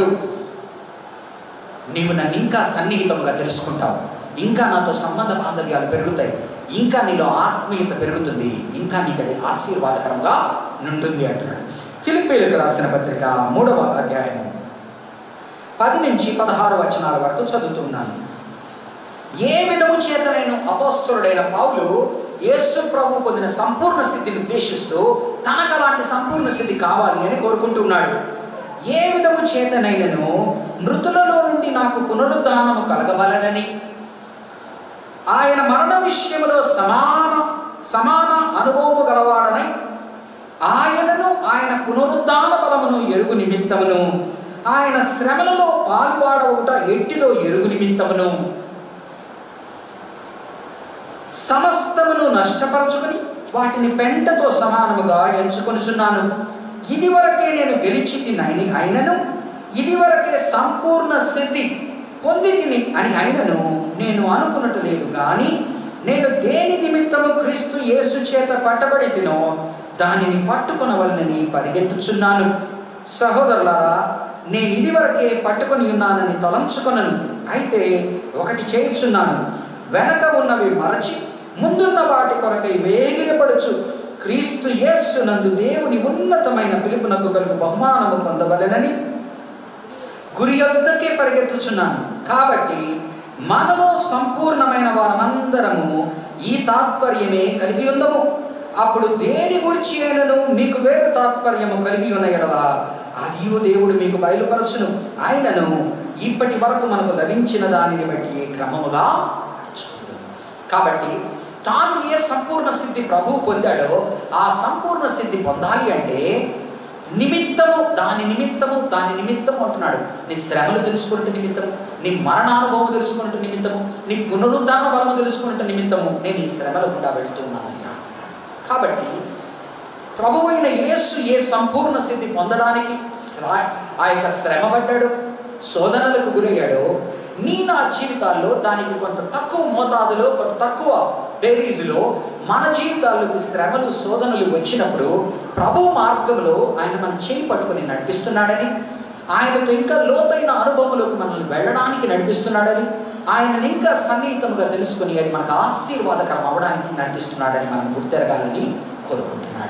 నీవు నన్ను ఇంకా సన్నిహితంగా తెలుసుకుంటావు ఇంకా నాతో సంబంధ బాంధవ్యాలు పెరుగుతాయి ఇంకా నీలో ఆత్మీయత పెరుగుతుంది ఇంకా నీకు అది ఆశీర్వాదకరంగా ఉంటుంది అంటున్నాడు ఫిలిప్పీలకు రాసిన పత్రిక మూడవ అధ్యాయము పది నుంచి పదహారు వచనాల వరకు చదువుతున్నాను ఏ విధము చేత నేను అపోస్తుడైన పౌలు యేసు ప్రభు పొందిన సంపూర్ణ స్థితిని ఉద్దేశిస్తూ తనకు అలాంటి సంపూర్ణ స్థితి కావాలి అని కోరుకుంటున్నాడు ఏ విధము చేతనైనను మృతులలో నుండి నాకు పునరుద్ధానము కలగవలనని ఆయన మరణ విషయంలో సమాన సమాన అనుభవము గలవాడనై ఆయనను ఆయన పునరుద్ధాన బలమును ఎరుగు నిమిత్తం నిమిత్తమును ఆయన శ్రమలలో పాలువాడవుట ఎట్టిదో ఎరుగు నిమిత్తమును సమస్తమును నష్టపరచుకుని వాటిని పెంటతో సమానముగా ఎంచుకొనుచున్నాను ఇదివరకే నేను గెలిచి తినని అయినను ఇదివరకే సంపూర్ణ స్థితి పొంది తిని అని అయినను నేను అనుకున్నట్టు లేదు కానీ నేను దేని నిమిత్తము క్రీస్తు యేసు చేత పట్టబడి తినో దానిని పట్టుకొనవలనని పరిగెత్తుచున్నాను సహోదరులారా నేను ఇదివరకే పట్టుకొని ఉన్నానని తలంచుకొనను అయితే ఒకటి చేయుచున్నాను వెనక ఉన్నవి మరచి ముందున్న వాటి కొరకై వేగిరపడుచు క్రీస్తు యేసు నందు దేవుని ఉన్నతమైన పిలుపునకు కలుగు బహుమానము పొందవలెనని గురి యొద్దకే పరిగెత్తుచున్నాను కాబట్టి మనలో సంపూర్ణమైన వారమందరము ఈ తాత్పర్యమే కలిగి ఉందము అప్పుడు దేని గురించి అయినను మీకు వేరు తాత్పర్యము కలిగి ఉన్న ఎడలా అదియు దేవుడు మీకు బయలుపరచును ఆయనను ఇప్పటి వరకు మనకు లభించిన దానిని బట్టి క్రమముగా నడుచుకుందాం. కాబట్టి తాను ఏ సంపూర్ణ సిద్ధి ప్రభువు పొందాడో ఆ సంపూర్ణ సిద్ధి పొందాలి అంటే నిమిత్తము దాని నిమిత్తము దాని నిమిత్తము అంటున్నాడు నీ శ్రమలు తెలుసుకున్నట్టు నిమిత్తము నీ మరణానుభవం తెలుసుకున్నట్టు నిమిత్తము నీ పునరుద్ధాన బలము తెలుసుకున్నట్టు నిమిత్తము నేను ఈ శ్రమల గుండా వెళ్తున్నానయ్యా కాబట్టి ప్రభు అయిన యేసు ఏ సంపూర్ణ స్థితి పొందడానికి శ్రా- ఆ యొక్క శ్రమ పడ్డాడు శోధనలకు గురయ్యాడో నీ నా జీవితాల్లో దానికి కొంత తక్కువ మోతాదులో కొంత తక్కువ డైరీస్లో మన జీవితాల్లోకి శ్రమలు శోధనలు వచ్చినప్పుడు ప్రభు మార్గంలో ఆయన మన చేయి పట్టుకొని నడిపిస్తున్నాడని ఆయనతో ఇంకా లోతైన అనుభవంలోకి మనల్ని వెళ్ళడానికి నడిపిస్తున్నాడని ఆయనని ఇంకా సన్నిహితంగా తెలుసుకొని అది మనకు ఆశీర్వాదకరం అవడానికి నడిపిస్తున్నాడని మనం గుర్తెరగాలని కోరుకుంటున్నాడు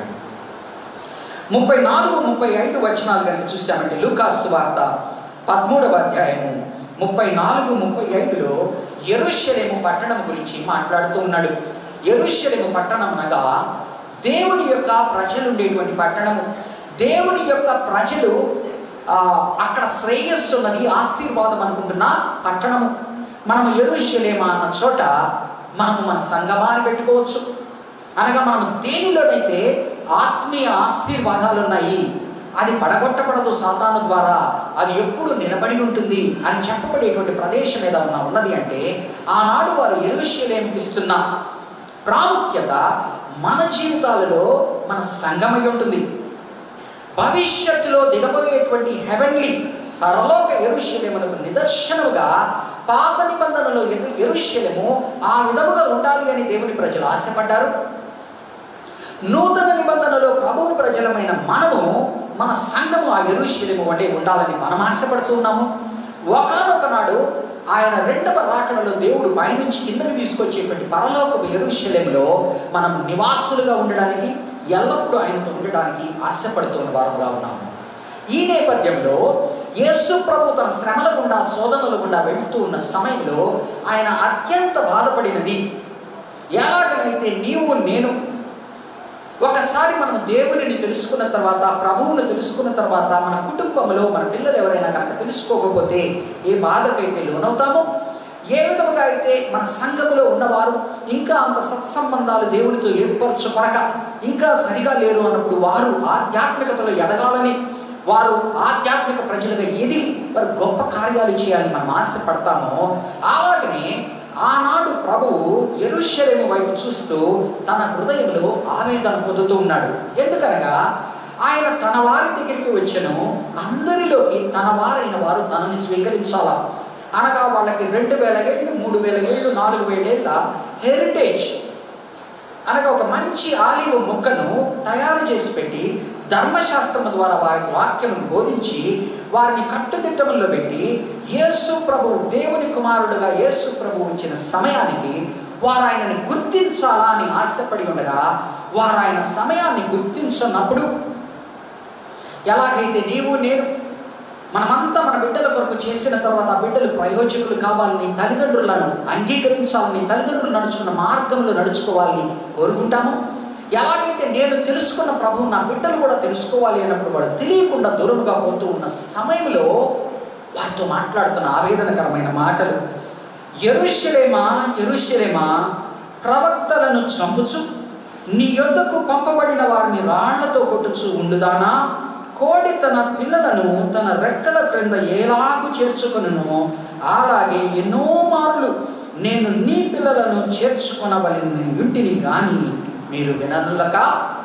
ముప్పై నాలుగు ముప్పై ఐదు వచనాలు కనుక చూసామంటే లూకాసు వార్త పదమూడవ అధ్యాయము ముప్పై నాలుగు ముప్పై ఐదులో ఎరుషలేము పట్టణం గురించి మాట్లాడుతూ ఉన్నాడు ఎరుషలేము పట్టణం అనగా దేవుని యొక్క ప్రజలు ఉండేటువంటి పట్టణము దేవుని యొక్క ప్రజలు ఆ, అక్కడ శ్రేయస్సు ఉన్నది ఆశీర్వాదం అనుకుంటున్న పట్టణము మనము ఎరుషలేమా అన్న చోట మనము మన సంగమాన్ని పెట్టుకోవచ్చు అనగా మనం దేనిలోనైతే ఆత్మీయ ఆశీర్వాదాలు ఉన్నాయి అది పడగొట్టబడదు సాతాను ద్వారా అది ఎప్పుడు నిలబడి ఉంటుంది అని చెప్పబడేటువంటి ప్రదేశం ఏదన్నా ఉన్నది అంటే ఆనాడు వారు ఎరుషలేంకి ఇస్తున్న ప్రాముఖ్యత మన జీవితాలలో మన సంగమై ఉంటుంది భవిష్యత్తులో దిగబోయేటువంటి హెవెన్లీ పరలోక ఎరుషలేమునకు నిదర్శనముగా పాత నిబంధనలో ఎరు ఎరుషలేము ఆ విధముగా ఉండాలి అని దేవుని ప్రజలు ఆశపడ్డారు నూతన నిబంధనలో ప్రభువు ప్రజలమైన మనము మన సంఘము ఆ ఎరుషలేము వంటి ఉండాలని మనం ఆశపడుతున్నాము ఒకనొక నాడు ఆయన రెండవ రాకడలో దేవుడు పైనుంచి కిందకి తీసుకొచ్చేటువంటి పరలోకపు ఎరుషలేములో మనం నివాసులుగా ఉండడానికి ఎల్లప్పుడూ ఆయనతో ఉండడానికి ఆశపడుతున్న వారుగా ఉన్నాము ఈ నేపథ్యంలో యేసు ప్రభు తన శ్రమల గుండా శోధనల గుండా వెళుతూ ఉన్న సమయంలో ఆయన అత్యంత బాధపడినది ఎలాగనైతే నీవు నేను ఒకసారి మనం దేవునిని తెలుసుకున్న తర్వాత ప్రభువుని తెలుసుకున్న తర్వాత మన కుటుంబంలో మన పిల్లలు ఎవరైనా కనుక తెలుసుకోకపోతే ఏ బాధకైతే లోనవుతామో ఏ విధముగా అయితే మన సంఘములో ఉన్నవారు ఇంకా అంత సత్సంబంధాలు దేవునితో ఏర్పరచుకొనక ఇంకా సరిగా లేరు అన్నప్పుడు వారు ఆధ్యాత్మికతలో ఎదగాలని వారు ఆధ్యాత్మిక ప్రజలుగా ఎదిగి వారు గొప్ప కార్యాలు చేయాలని మనం ఆశపడతామో అలాగనే ఆనాడు ప్రభువు ఎరుషలేము వైపు చూస్తూ తన హృదయంలో ఆవేదన పొందుతూ ఉన్నాడు ఎందుకనగా ఆయన తన వారి దగ్గరికి వచ్చను అందరిలోకి తన వారైన వారు తనని స్వీకరించాలా అనగా వాళ్ళకి రెండు వేల ఏళ్ళు మూడు వేల ఏళ్ళు నాలుగు వేల ఏళ్ళ హెరిటేజ్ అనగా ఒక మంచి ఆలివ్ మొక్కను తయారు చేసి పెట్టి ధర్మశాస్త్రము ద్వారా వారికి వాక్యమును బోధించి వారిని కట్టుదిట్టముల్లో పెట్టి యేసు ప్రభు దేవుని కుమారుడుగా యేసు ప్రభు వచ్చిన సమయానికి వారు ఆయనని గుర్తించాలా అని ఆశపడి ఉండగా వారు ఆయన సమయాన్ని గుర్తించనప్పుడు ఎలాగైతే నీవు నేను మనమంతా మన బిడ్డల కొరకు చేసిన తర్వాత ఆ బిడ్డలు ప్రయోజకులు కావాలని తల్లిదండ్రులను అంగీకరించాలని తల్లిదండ్రులు నడుచుకున్న మార్గంలో నడుచుకోవాలని కోరుకుంటాము ఎలాగైతే నేను తెలుసుకున్న ప్రభు నా బిడ్డలు కూడా తెలుసుకోవాలి అన్నప్పుడు వాడు తెలియకుండా దూరముగా పోతూ ఉన్న సమయంలో వారితో మాట్లాడుతున్న ఆవేదనకరమైన మాటలు ఎరుషలేమా ఎరుషలేమా ప్రవక్తలను చంపుచు నీ యొద్దకు పంపబడిన వారిని రాళ్లతో కొట్టుచు ఉండుదానా కోడి తన పిల్లలను తన రెక్కల క్రింద ఎలాగు చేర్చుకొనును అలాగే ఎన్నో మార్లు నేను నీ పిల్లలను చేర్చుకొనవలని వింటిని కానీ మీరు వినరులక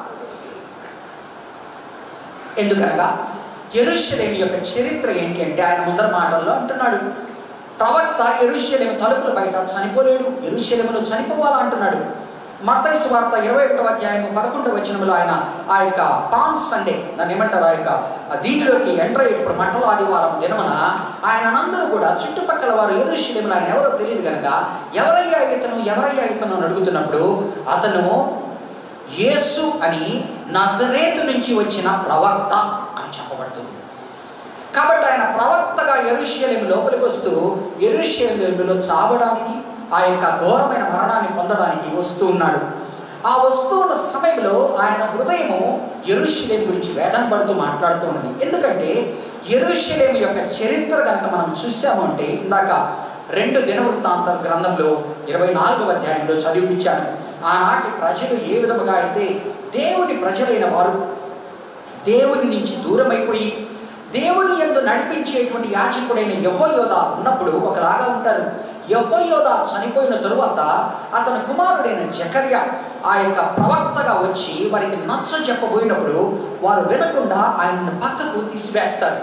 ఎందుకనగా ఎరుషలేమి యొక్క చరిత్ర ఏంటి అంటే ఆయన ముందర మాటల్లో అంటున్నాడు ప్రవక్త ఎరుషలేమి తలుపుల బయట చనిపోలేడు ఎరుషలేములో చనిపోవాలా అంటున్నాడు మత్తయి సువార్త ఇరవై ఒకటవ అధ్యాయం పదకొండవ వచనంలో ఆయన ఆ యొక్క పామ్ సండే దాన్ని ఏమంటారు ఆ యొక్క ఆ దీనిలోకి ఎంటర్ అయ్యేటప్పుడు మంటల ఆదివారం దినమున ఆయన అందరూ కూడా చుట్టుపక్కల వారు ఎరుషలేములు ఆయన ఎవరో తెలియదు కనుక ఎవరయ్యా ఇతను ఎవరయ్యా ఇతను అని అడుగుతున్నప్పుడు అతను యేసు అని నజరేతు నుంచి వచ్చిన ప్రవక్త అని చెప్పబడుతుంది కాబట్టి ఆయన ప్రవక్తగా ఎరుషలేము లోపలికి వస్తూ ఎరుషలేములో చావడానికి ఆ యొక్క ఘోరమైన మరణాన్ని పొందడానికి వస్తూ ఉన్నాడు ఆ వస్తూ ఉన్న సమయంలో ఆయన హృదయము ఎరుషలేం గురించి వేదన పడుతూ మాట్లాడుతూ ఉన్నది ఎందుకంటే ఎరుషలేం యొక్క చరిత్ర కనుక మనం చూసాము అంటే ఇందాక రెండు దినవృత్తాంత గ్రంథంలో ఇరవై నాలుగవ అధ్యాయంలో చదివించాను ఆనాటి ప్రజలు ఏ విధముగా అయితే దేవుని ప్రజలైన వారు దేవుని నుంచి దూరమైపోయి దేవుని ఎందు నడిపించేటువంటి యాచకుడైన యహోయోధ ఉన్నప్పుడు ఒకలాగా ఉంటారు యహోయోధ చనిపోయిన తరువాత అతని కుమారుడైన జకర్య ఆ యొక్క ప్రవక్తగా వచ్చి వారికి నచ్చ చెప్పబోయినప్పుడు వారు వినకుండా ఆయనను పక్కకు తీసివేస్తారు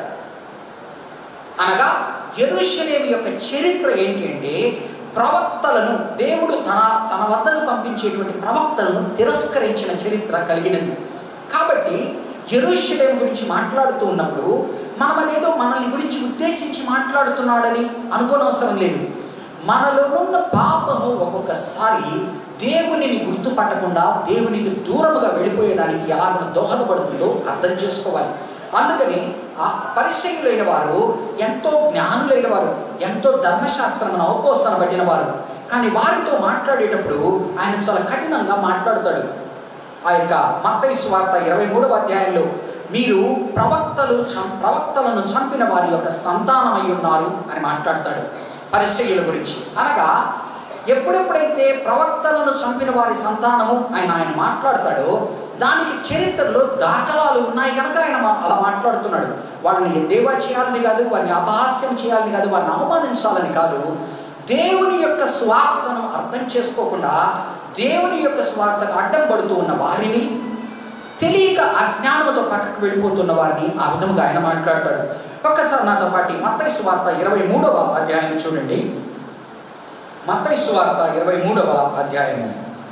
అనగా ఎరుషలేమి యొక్క చరిత్ర ఏంటి అంటే ప్రవక్తలను దేవుడు తన తన వద్దకు పంపించేటువంటి ప్రవక్తలను తిరస్కరించిన చరిత్ర కలిగినది కాబట్టి ఎరుషలేం గురించి మాట్లాడుతూ ఉన్నప్పుడు మనం అనేదో మనల్ని గురించి ఉద్దేశించి మాట్లాడుతున్నాడని అనుకోనవసరం లేదు మనలో ఉన్న పాపము ఒక్కొక్కసారి దేవునిని గుర్తుపట్టకుండా దేవునికి దూరముగా వెళ్ళిపోయేదానికి ఎలాగ దోహదపడుతుందో అర్థం చేసుకోవాలి అందుకని ఆ పరిచయులైన వారు ఎంతో జ్ఞానులైన వారు ఎంతో ధర్మశాస్త్రమును అవపోసన పట్టిన వారు కానీ వారితో మాట్లాడేటప్పుడు ఆయన చాలా కఠినంగా మాట్లాడతాడు ఆ యొక్క మత్తయి వార్త ఇరవై మూడవ అధ్యాయంలో మీరు ప్రవక్తలు చం ప్రవక్తలను చంపిన వారి యొక్క సంతానమై ఉన్నారు అని మాట్లాడతాడు పరిచయుల గురించి అనగా ఎప్పుడెప్పుడైతే ప్రవక్తలను చంపిన వారి సంతానము ఆయన ఆయన మాట్లాడతాడో దానికి చరిత్రలో దాఖలాలు ఉన్నాయి కనుక ఆయన మా- అలా మాట్లాడుతున్నాడు వాళ్ళని ఎద్దేవా చేయాలని కాదు వారిని అపహాస్యం చేయాలని కాదు వారిని అవమానించాలని కాదు దేవుని యొక్క స్వార్థను అర్థం చేసుకోకుండా దేవుని యొక్క స్వార్థకు అడ్డం పడుతూ ఉన్న వారిని తెలియక అజ్ఞానముతో పక్కకు వెళ్ళిపోతున్న వారిని ఆ విధముగా ఆయన మాట్లాడతాడు ఒక్కసారి నాతో పాటు మత్తయి సువార్త ఇరవై మూడవ అధ్యాయం చూడండి మత్తయి సువార్త ఇరవై మూడవ అధ్యాయము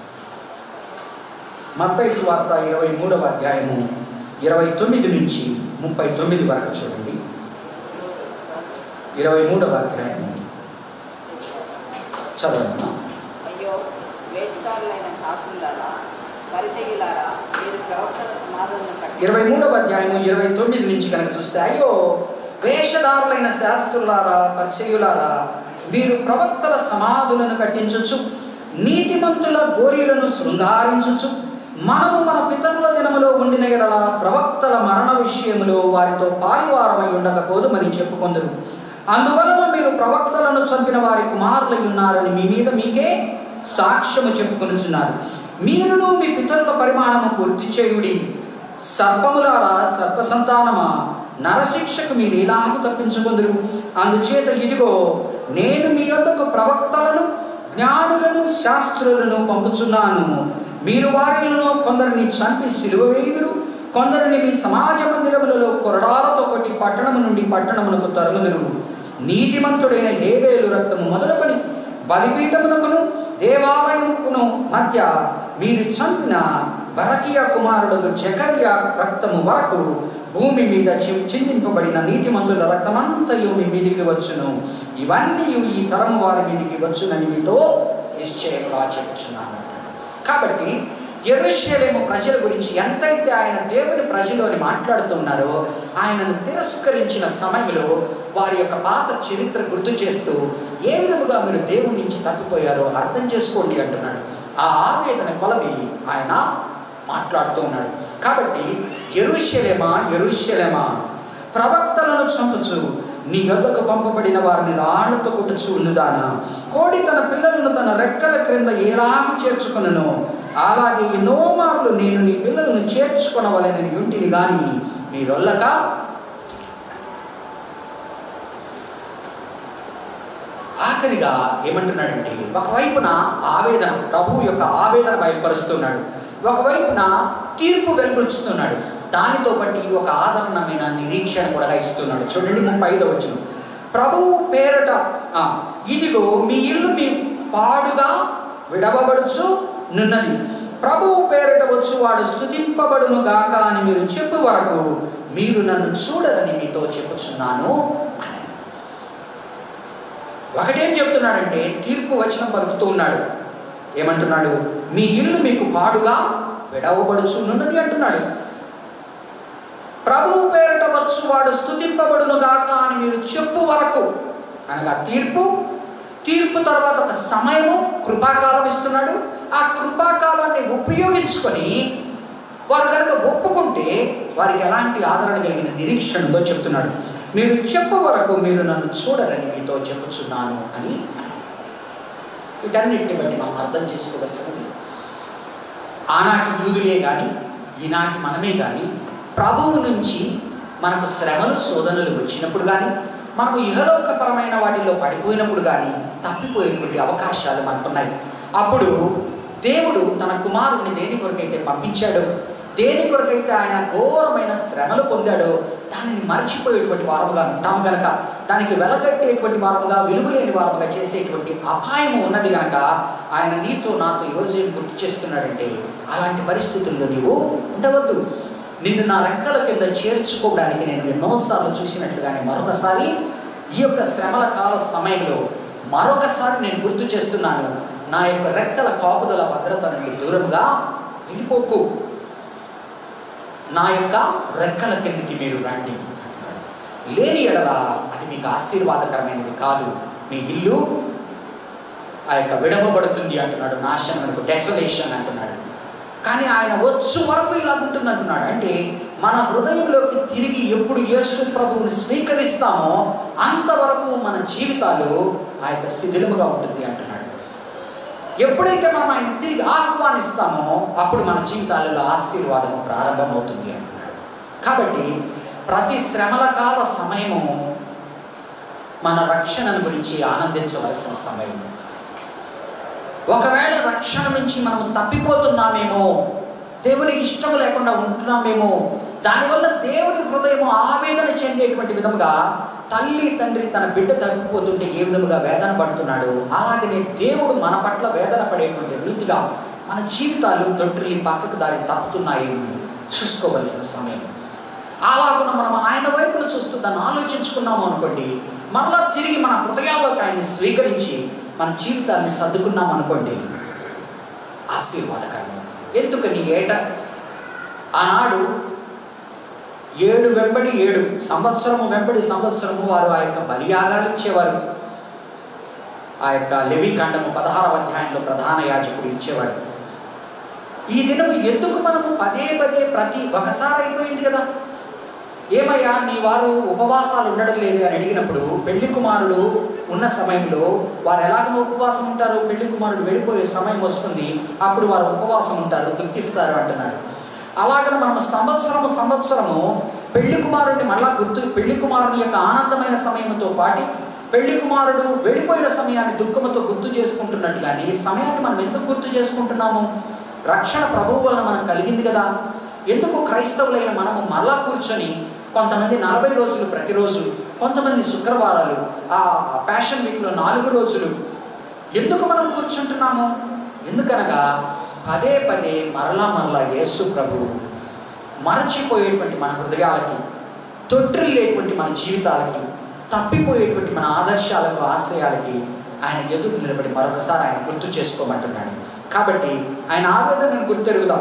మత్తయి సువార్త ఇరవై మూడవ అధ్యాయము ఇరవై తొమ్మిది నుంచి ముప్పై తొమ్మిది వరకు చూడండి ఇరవై మూడవ అధ్యాయము చదవండి అయ్యో వేదికారులైన శాస్త్రులారా పరిచయులారా మీరు ప్రవక్తల సమాధులను కట్టి ఇరవై మూడవ అధ్యాయము ఇరవై తొమ్మిది నుంచి కనుక చూస్తే అయ్యో వేషధారులైన శాస్త్రులారా పరిచయులారా మీరు ప్రవక్తల సమాధులను కట్టించచ్చు నీతిమంతుల గోరీలను శృంగారించచ్చు మనము మన పితరుల దినములో ఉండిన ఎడల ప్రవక్తల మరణ విషయములో వారితో పాలివారమై ఉండకపోదుమని చెప్పుకొందరు అందువలన మీరు ప్రవక్తలను చంపిన వారి కుమారులై ఉన్నారని మీ మీద మీకే సాక్ష్యము చెప్పుకొనుచున్నారు మీరును మీ పితరుల పరిమాణము పూర్తి చేయుడి సర్పములారా సర్ప సంతానమా నరశిక్షకు మీరు ఎలాగూ తప్పించుకుందరు అందుచేత ఇదిగో నేను మీ యొద్దకు ప్రవక్తలను జ్ఞానులను శాస్త్రులను పంపుచున్నాను మీరు వారిలను కొందరిని చంపి సిలువ వేయుదురు కొందరిని మీ సమాజ మందిరములలో కొరడాలతో కొట్టి పట్టణము నుండి పట్టణమునకు తరుముదురు నీతిమంతుడైన హేబేలు రక్తము మొదలుకొని బలిపీఠమునకును దేవాలయముకును మధ్య మీరు చంపిన బరకియా కుమారుడు జకర్య రక్తము వరకు భూమి మీద చి- చిందింపబడిన నీతిమంతుల రక్తమంతయు మీ మీదికి వచ్చును ఇవన్నీ ఈ తరము వారి మీదికి వచ్చునని మీతో నిశ్చయంగా చెప్తున్నాను కాబట్టి ఎరుషలేము ప్రజల గురించి ఎంతైతే ఆయన దేవుని ప్రజలు అని మాట్లాడుతున్నారో ఆయనను తిరస్కరించిన సమయంలో వారి యొక్క పాత చరిత్ర గుర్తు చేస్తూ ఏ విధముగా మీరు దేవుని నుంచి తప్పిపోయారో అర్థం చేసుకోండి అంటున్నాడు ఆ ఆవేదన కొలది ఆయన మాట్లాడుతూ ఉన్నాడు కాబట్టి ఎరుషలేమా ఎరుషలేమా ప్రవక్తలను చంపుచు నీ యొద్దకు పంపబడిన వారిని రాళ్లతో కొట్టుచు ఉన్నదానా కోడి తన పిల్లలను తన రెక్కల క్రింద ఎలాగూ చేర్చుకునను అలాగే ఎన్నో మార్లు నేను నీ పిల్లలను చేర్చుకొనవలెనని ఇంటిని గాని మీరొల్లక ఆఖరిగా ఏమంటున్నాడంటే ఒకవైపున ఆవేదన ప్రభువు యొక్క ఆవేదన బయలుపరుస్తున్నాడు ఒకవైపున తీర్పు వెలువరుస్తున్నాడు దానితో బట్టి ఒక ఆదరణమైన నిరీక్షణ కూడా ఇస్తున్నాడు చూడండి ముప్పై ఐదో వచ్చిన ప్రభువు పేరట ఆ, ఇదిగో మీ ఇల్లు మీ పాడుగా విడవబడుచు నున్నది ప్రభువు పేరట వచ్చు వాడు స్థుతింపబడును గాక అని మీరు చెప్పు వరకు మీరు నన్ను చూడదని మీతో చెప్పుచున్నాను అని ఒకటేం చెప్తున్నాడంటే తీర్పు వచనం పలుకుతూ ఉన్నాడు ఏమంటున్నాడు మీ ఇల్లు మీకు పాడుగా విడవబడుచున్నది అంటున్నాడు ప్రభువు పేరిట వచ్చు వాడు స్థుతింపబడును గాక అని మీరు చెప్పు వరకు అనగా తీర్పు తీర్పు తర్వాత ఒక సమయము కృపాకాలం ఇస్తున్నాడు ఆ కృపాకాలాన్ని ఉపయోగించుకొని వారు కనుక ఒప్పుకుంటే వారికి ఎలాంటి ఆదరణ కలిగిన నిరీక్షణ ఉందో చెప్తున్నాడు మీరు చెప్పు వరకు మీరు నన్ను చూడరని మీతో చెప్పుచున్నాను అని వీటన్నిటిని బట్టి మనం అర్థం చేసుకోవలసినది ఆనాటి యూదులే కానీ ఈనాటి మనమే కానీ ప్రభువు నుంచి మనకు శ్రమలు శోధనలు వచ్చినప్పుడు కానీ మనము ఇహలోకపరమైన వాటిలో పడిపోయినప్పుడు కానీ తప్పిపోయేటువంటి అవకాశాలు మనకున్నాయి అప్పుడు దేవుడు తన కుమారుణ్ణి దేని కొరకైతే పంపించాడో దేని కొరకైతే ఆయన ఘోరమైన శ్రమలు పొందాడో దానిని మర్చిపోయేటువంటి వారముగా ఉంటాము గనక దానికి వెలగట్టేటువంటి వారముగా విలువలేని వారముగా చేసేటువంటి అపాయము ఉన్నది గనక ఆయన నీతో నాతో ఈరోజు ఏం గుర్తు చేస్తున్నాడంటే అలాంటి పరిస్థితుల్లో నీవు ఉండవద్దు నిన్ను నా రెక్కల కింద చేర్చుకోవడానికి నేను ఎన్నోసార్లు చూసినట్లుగానే మరొకసారి ఈ యొక్క శ్రమల కాల సమయంలో మరొకసారి నేను గుర్తు చేస్తున్నాను నా యొక్క రెక్కల కాపుదల భద్రత నుండి దూరంగా వెళ్ళిపోకు నా యొక్క రెక్కల కిందికి మీరు రండి లేని ఎడల అది మీకు ఆశీర్వాదకరమైనది కాదు మీ ఇల్లు ఆ యొక్క విడవబడుతుంది అంటున్నాడు నాశనం అనుకో డెసొలేషన్ అంటున్నాడు కానీ ఆయన వచ్చు వరకు ఇలా ఉంటుంది అంటున్నాడు అంటే మన హృదయంలోకి తిరిగి ఎప్పుడు యేసు ప్రభువుని స్వీకరిస్తామో అంతవరకు మన జీవితాలు ఆ యొక్క శిథిలముగా ఉంటుంది అంటున్నాడు ఎప్పుడైతే మనం ఆయన తిరిగి ఆహ్వానిస్తామో అప్పుడు మన జీవితాలలో ఆశీర్వాదము ప్రారంభమవుతుంది అంటున్నాడు కాబట్టి ప్రతి శ్రమల కాల సమయము మన రక్షణను గురించి ఆనందించవలసిన సమయం ఒకవేళ రక్షణ నుంచి మనం తప్పిపోతున్నామేమో దేవునికి ఇష్టం లేకుండా ఉంటున్నామేమో దానివల్ల దేవుని హృదయము ఆవేదన చెందేటువంటి విధముగా తల్లి తండ్రి తన బిడ్డ తప్పిపోతుంటే ఏ విధముగా వేదన పడుతున్నాడు అలాగనే దేవుడు మన పట్ల వేదన పడేటువంటి రీతిగా మన జీవితాలు తొట్టిల్లి పక్కకు దారి తప్పుతున్నాయేమో అని చూసుకోవలసిన సమయం అలాగున మనం ఆయన వైపును చూస్తూ దాన్ని ఆలోచించుకున్నాము అనుకోండి మరలా తిరిగి మన హృదయాల్లోకి ఆయన్ని స్వీకరించి మన జీవితాన్ని సర్దుకున్నాం అనుకోండి ఆశీర్వాదకరమవుతుంది ఎందుకని ఏట ఆనాడు ఏడు వెంబడి ఏడు సంవత్సరము వెంబడి సంవత్సరము వారు ఆ యొక్క బలియాగాలు ఇచ్చేవారు ఆ యొక్క లెవికాండము పదహారవ అధ్యాయంలో ప్రధాన యాజకుడు ఇచ్చేవాడు ఈ దినం ఎందుకు మనము పదే పదే ప్రతి ఒకసారి అయిపోయింది కదా ఏమయ్యా నీ వారు ఉపవాసాలు ఉండడం లేదు అని అడిగినప్పుడు పెళ్లి కుమారుడు ఉన్న సమయంలో వారు ఎలాగో ఉపవాసం ఉంటారు పెళ్లి కుమారుడు వెళ్ళిపోయే సమయం వస్తుంది అప్పుడు వారు ఉపవాసం ఉంటారు దుఃఖిస్తారు అంటున్నాడు అలాగన మనం సంవత్సరము సంవత్సరము పెళ్లి కుమారుడిని మళ్ళా గుర్తు పెళ్లి కుమారుని యొక్క ఆనందమైన సమయంతో పాటి పెళ్లి కుమారుడు వెళ్ళిపోయిన సమయాన్ని దుఃఖముతో గుర్తు చేసుకుంటున్నట్టు కానీ ఈ సమయాన్ని మనం ఎందుకు గుర్తు చేసుకుంటున్నాము రక్షణ ప్రభువు వలన మనకు కలిగింది కదా ఎందుకు క్రైస్తవులైన మనము మళ్ళా కూర్చొని కొంతమంది నలభై రోజులు ప్రతిరోజు కొంతమంది శుక్రవారాలు ఆ ప్యాషన్ వీక్లో నాలుగు రోజులు ఎందుకు మనం కూర్చుంటున్నాము ఎందుకనగా పదే పదే మరలా మరలా యేసు ప్రభు మరచిపోయేటువంటి మన హృదయాలకి తొట్టిల్లేటువంటి మన జీవితాలకి తప్పిపోయేటువంటి మన ఆదర్శాలకు ఆశయాలకి ఆయన ఎదురు నిలబడి మరొకసారి ఆయన గుర్తు చేసుకోమంటున్నాడు కాబట్టి ఆయన ఆవేదనను గుర్తెరుగుదాం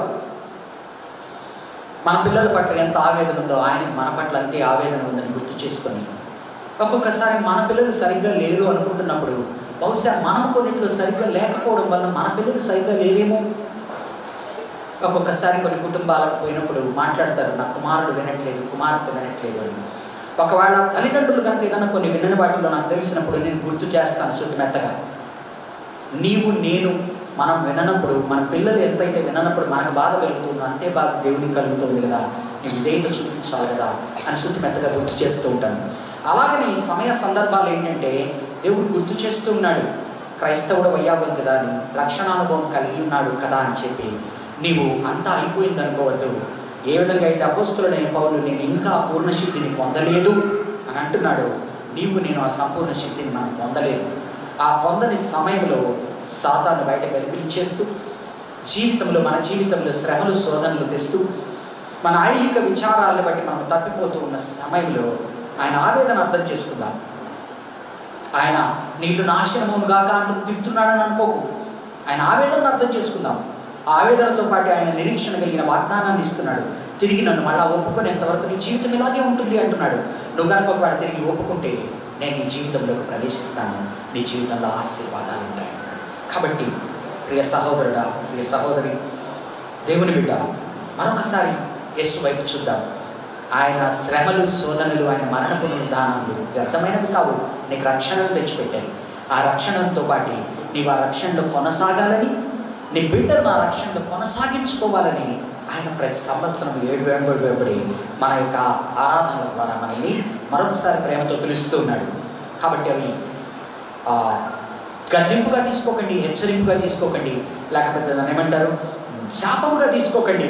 మన పిల్లల పట్ల ఎంత ఆవేదన ఉందో ఆయనకి మన పట్ల అంతే ఆవేదన ఉందని గుర్తు చేసుకొని ఒక్కొక్కసారి మన పిల్లలు సరిగ్గా లేరు అనుకుంటున్నప్పుడు బహుశా మనం కొన్నిట్లో సరిగ్గా లేకపోవడం వల్ల మన పిల్లలు సరిగ్గా లేరేమో ఒక్కొక్కసారి కొన్ని కుటుంబాలకు పోయినప్పుడు మాట్లాడతారు నా కుమారుడు వినట్లేదు కుమార్తె వినట్లేదు అని ఒకవేళ తల్లిదండ్రులు కనుక ఏదైనా కొన్ని వినని వాటిలో నాకు తెలిసినప్పుడు నేను గుర్తు చేస్తాను శుద్ధమెత్తగా నీవు నేను మనం విననప్పుడు మన పిల్లలు ఎంతైతే విననప్పుడు మనకు బాధ కలుగుతుందో అంతే బాధ దేవునికి కలుగుతుంది కదా నీ విధేయత చూపించాలి కదా అని శుద్ధి మెత్తగా గుర్తు చేస్తూ ఉంటాను అలాగనే ఈ సమయ సందర్భాలు ఏంటంటే దేవుడు గుర్తు చేస్తూ ఉన్నాడు క్రైస్తవుడు అయ్యావు కదా అని రక్షణానుభవం కలిగి ఉన్నాడు కదా అని చెప్పి నీవు అంతా అయిపోయింది అనుకోవద్దు ఏ విధంగా అయితే అపోస్తులైన పౌరులు నేను ఇంకా పూర్ణ శక్తిని పొందలేదు అని అంటున్నాడు నీవు నేను ఆ సంపూర్ణ శక్తిని మనం పొందలేదు ఆ పొందని సమయంలో సాతాను బయట గలిపిలి చేస్తూ జీవితంలో మన జీవితంలో శ్రమలు శోధనలు తెస్తూ మన ఐహిక విచారాలను బట్టి మనం తప్పిపోతూ ఉన్న సమయంలో ఆయన ఆవేదన అర్థం చేసుకుందాం ఆయన నీళ్లు నాశనముగాక అంటూ తిప్పుతున్నాడని అనుకోకు ఆయన ఆవేదనను అర్థం చేసుకుందాం ఆ ఆవేదనతో పాటు ఆయన నిరీక్షణ కలిగిన వాగ్దానాన్ని ఇస్తున్నాడు తిరిగి నన్ను మళ్ళా ఒప్పుకునేంతవరకు నీ జీవితం ఇలాగే ఉంటుంది అంటున్నాడు నువ్వు కనుక ఒకవేళ తిరిగి ఒప్పుకుంటే నేను నీ జీవితంలోకి ప్రవేశిస్తాను నీ జీవితంలో ఆశీర్వాదాలు ఉంటాయి అన్నాడు కాబట్టి ప్రియ సహోదరుడా ప్రియ సహోదరి దేవుని బిడ్డ మరొకసారి యేసు వైపు చూద్దాం ఆయన శ్రమలు శోధనలు ఆయన మరణ పునరుద్ధానములు వ్యర్థమైనవి కావు నీకు రక్షణను తెచ్చిపెట్టాయి ఆ రక్షణతో పాటు నీవు ఆ రక్షణలో కొనసాగాలని నీ బిడ్డలు ఆ రక్షణలో కొనసాగించుకోవాలని ఆయన ప్రతి సంవత్సరం ఏడు వెంబడి వెంబడి మన యొక్క ఆరాధనల ద్వారా మనల్ని మరొకసారి ప్రేమతో పిలుస్తూ ఉన్నాడు కాబట్టి అవి ఆ, గద్దింపుగా తీసుకోకండి హెచ్చరింపుగా తీసుకోకండి లేకపోతే దాన్ని ఏమంటారు శాపముగా తీసుకోకండి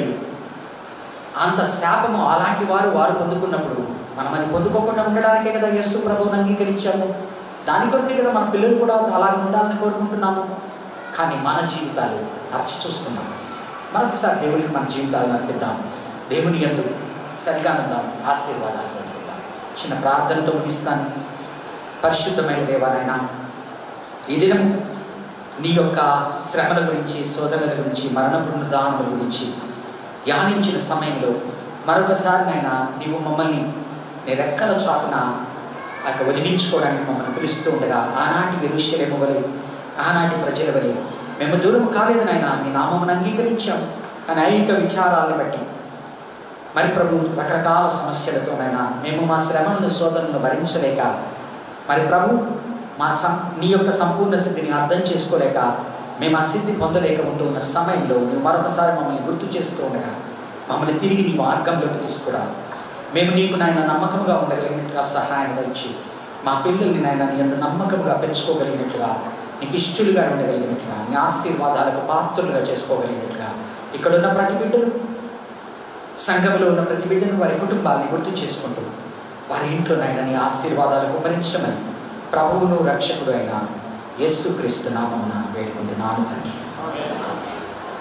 అంత శాపము అలాంటి వారు వారు పొందుకున్నప్పుడు మనం అది పొందుకోకుండా ఉండడానికే కదా యస్సు ప్రభువుని అంగీకరించాము దాని కొరకే కదా మన పిల్లలు కూడా అలాగే ఉండాలని కోరుకుంటున్నాము కానీ మన జీవితాలు తరచి చూస్తున్నాం మరొకసారి దేవునికి మన జీవితాలను అర్పిద్దాం దేవుని ఎందు సరిగా ఉందాం ఆశీర్వాదాలు పొందుకుందాం చిన్న ప్రార్థనతో ముగిస్తాను పరిశుద్ధమైన దేవానాయన ఈ దినము నీ యొక్క శ్రమల గురించి శోధనల గురించి మరణ పునరుద్ధానముల గురించి ధ్యానించిన సమయంలో మరొకసారి నాయన నీవు మమ్మల్ని నీ రెక్కల చాటున ఆ యొక్క వదిలించుకోవడానికి మమ్మల్ని పిలుస్తూ ఉండగా ఆనాటి విరుష్యలేము వలె ఆనాటి ప్రజల వలె మేము దూరం కాలేదు నాయన నీ నామమును అంగీకరించాం కానీ ఐహిక విచారాలను బట్టి మరి ప్రభు రకరకాల సమస్యలతోనైనా మేము మా శ్రమలను శోధనను భరించలేక మరి ప్రభు మా సం నీ యొక్క సంపూర్ణ స్థితిని అర్థం చేసుకోలేక మేము ఆ సిద్ధి పొందలేక ఉంటూ ఉన్న సమయంలో నువ్వు మరొకసారి మమ్మల్ని గుర్తు చేస్తూ ఉండగా మమ్మల్ని తిరిగి నీ మార్గంలోకి తీసుకురా మేము నీకు నాయన నమ్మకంగా ఉండగలిగినట్లుగా సహాయం ఇచ్చి మా పిల్లల్ని నాయన నీ అంత నమ్మకంగా పెంచుకోగలిగినట్లుగా నీకు ఇష్టలుగా ఉండగలిగినట్లుగా నీ ఆశీర్వాదాలకు పాత్రులుగా చేసుకోగలిగినట్లుగా ఇక్కడున్న ప్రతి బిడ్డలు సంఘంలో ఉన్న ప్రతి బిడ్డను వారి కుటుంబాన్ని గుర్తు చేసుకుంటూ వారి ఇంట్లో నాయన నీ ఆశీర్వాదాలకు భరించమని ప్రభువును రక్షకుడు అయిన యేసు క్రీస్తు నామమున వేడుకుంటున్నాను తండ్రి ఆమేన్.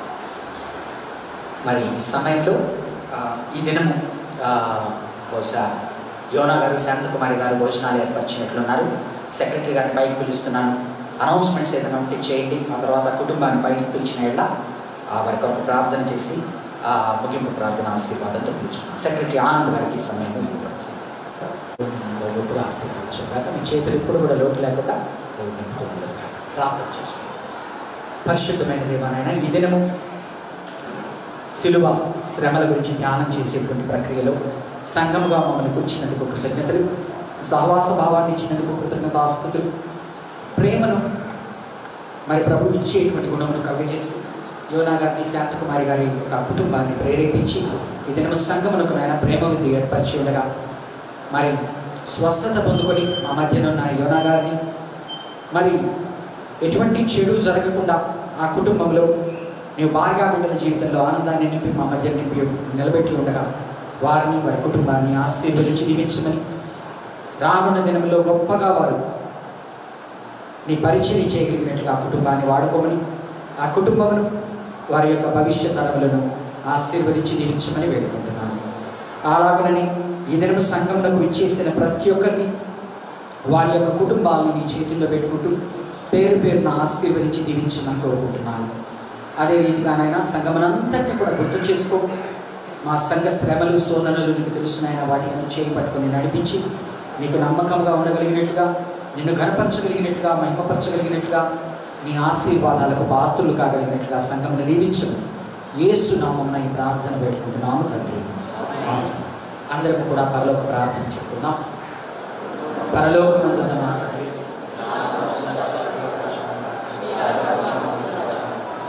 మరి ఈ సమయంలో ఆ, ఈ దినము ఆ, బహుశా యోనా గారు శాంతకుమారి గారు భోజనాలు ఏర్పరిచినట్లున్నారు సెక్రటరీ గారిని పైకి పిలుస్తున్నాను అనౌన్స్మెంట్స్ ఏదైనా ఉంటే చేయండి ఆ తర్వాత కుటుంబాన్ని బయటకు పిలిచిన ఎళ్ళ వారి కొరకు ప్రార్థన చేసి ఆ ముగింపు ప్రార్థన ఆశీర్వాదంతో పిలుచుకున్నాను సెక్రటరీ ఆనంద్ గారికి ఈ సమయంలో ఇవ్వబడుతుంది గొప్పగా ఆశీర్వదించాక మీ చేతులు ఇప్పుడు కూడా లోటు లేకుండా దేవుడు నింపుతూ ఉండదు కాక ప్రార్థన చేసుకుంటాం పరిశుద్ధమైన దేవానైనా ఈ దినము శిలువ శ్రమల గురించి ధ్యానం చేసేటువంటి ప్రక్రియలో సంఘముగా మమ్మల్ని కూర్చున్నందుకు కృతజ్ఞతలు సహవాస భావాన్ని ఇచ్చినందుకు కృతజ్ఞతాస్తుతులు ప్రేమను మరి ప్రభు ఇచ్చేటువంటి గుణమును కలుగజేసి యోనా గారిని శాంతకుమారి గారి యొక్క కుటుంబాన్ని ప్రేరేపించి ఈ దినము సంఘమునకు నాయన ప్రేమ విద్య ఏర్పరిచి ఉండగా మరి స్వస్థత పొందుకొని మా మధ్యన ఉన్న యోనా గారిని మరి ఎటువంటి చెడు జరగకుండా ఆ కుటుంబంలో నీవు భార్యా బిడ్డల జీవితంలో ఆనందాన్ని నింపి మా మధ్య నింపి నిలబెట్టి ఉండగా వారిని వారి కుటుంబాన్ని ఆశీర్వదించి దీవించమని రానున్న దినంలో గొప్పగా వారు నీ పరిచయం చేయగలిగినట్లుగా ఆ కుటుంబాన్ని వాడుకోమని ఆ కుటుంబమును వారి యొక్క భవిష్య తరములను ఆశీర్వదించి దీవించమని వేడుకుంటున్నాను అలాగనని ఈ దినము సంఘంలోకి విచ్చేసిన ప్రతి ఒక్కరిని వారి యొక్క కుటుంబాలను నీ చేతుల్లో పెట్టుకుంటూ పేరు పేరున ఆశీర్వదించి దీవించమని కోరుకుంటున్నాను అదే రీతిగానైనా సంఘమనంతటిని కూడా గుర్తు చేసుకో మా సంఘ శ్రమలు శోధనలు నీకు తెలుసునైనా వాటి అందు చేయి పట్టుకొని నడిపించి నీకు నమ్మకంగా ఉండగలిగినట్లుగా నిన్ను ఘనపరచగలిగినట్లుగా మహిమపరచగలిగినట్లుగా నీ ఆశీర్వాదాలకు పాత్రలు కాగలిగినట్లుగా సంఘమును దీవించము యేసు నామమున ఈ ప్రార్థన పెట్టుకుంటున్నాము తండ్రి ఆమేన్. అందరం కూడా పరలోక ప్రార్థన చెప్పుకుందాం పరలోకమందున్న మా తండ్రి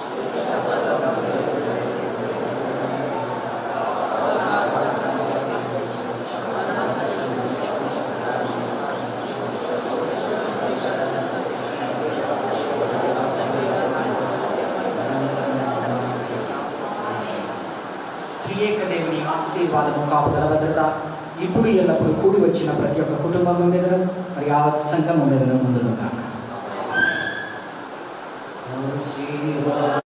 త్రియేక దేవుని ఆశీర్వాదము కాపుదల భద్రత ఇప్పుడు ఎల్లప్పుడు కూడి వచ్చిన ప్రతి ఒక్క కుటుంబం మీదను మరి ఆ సంఘం మీదను ముందును కాక ఆశీర్వాద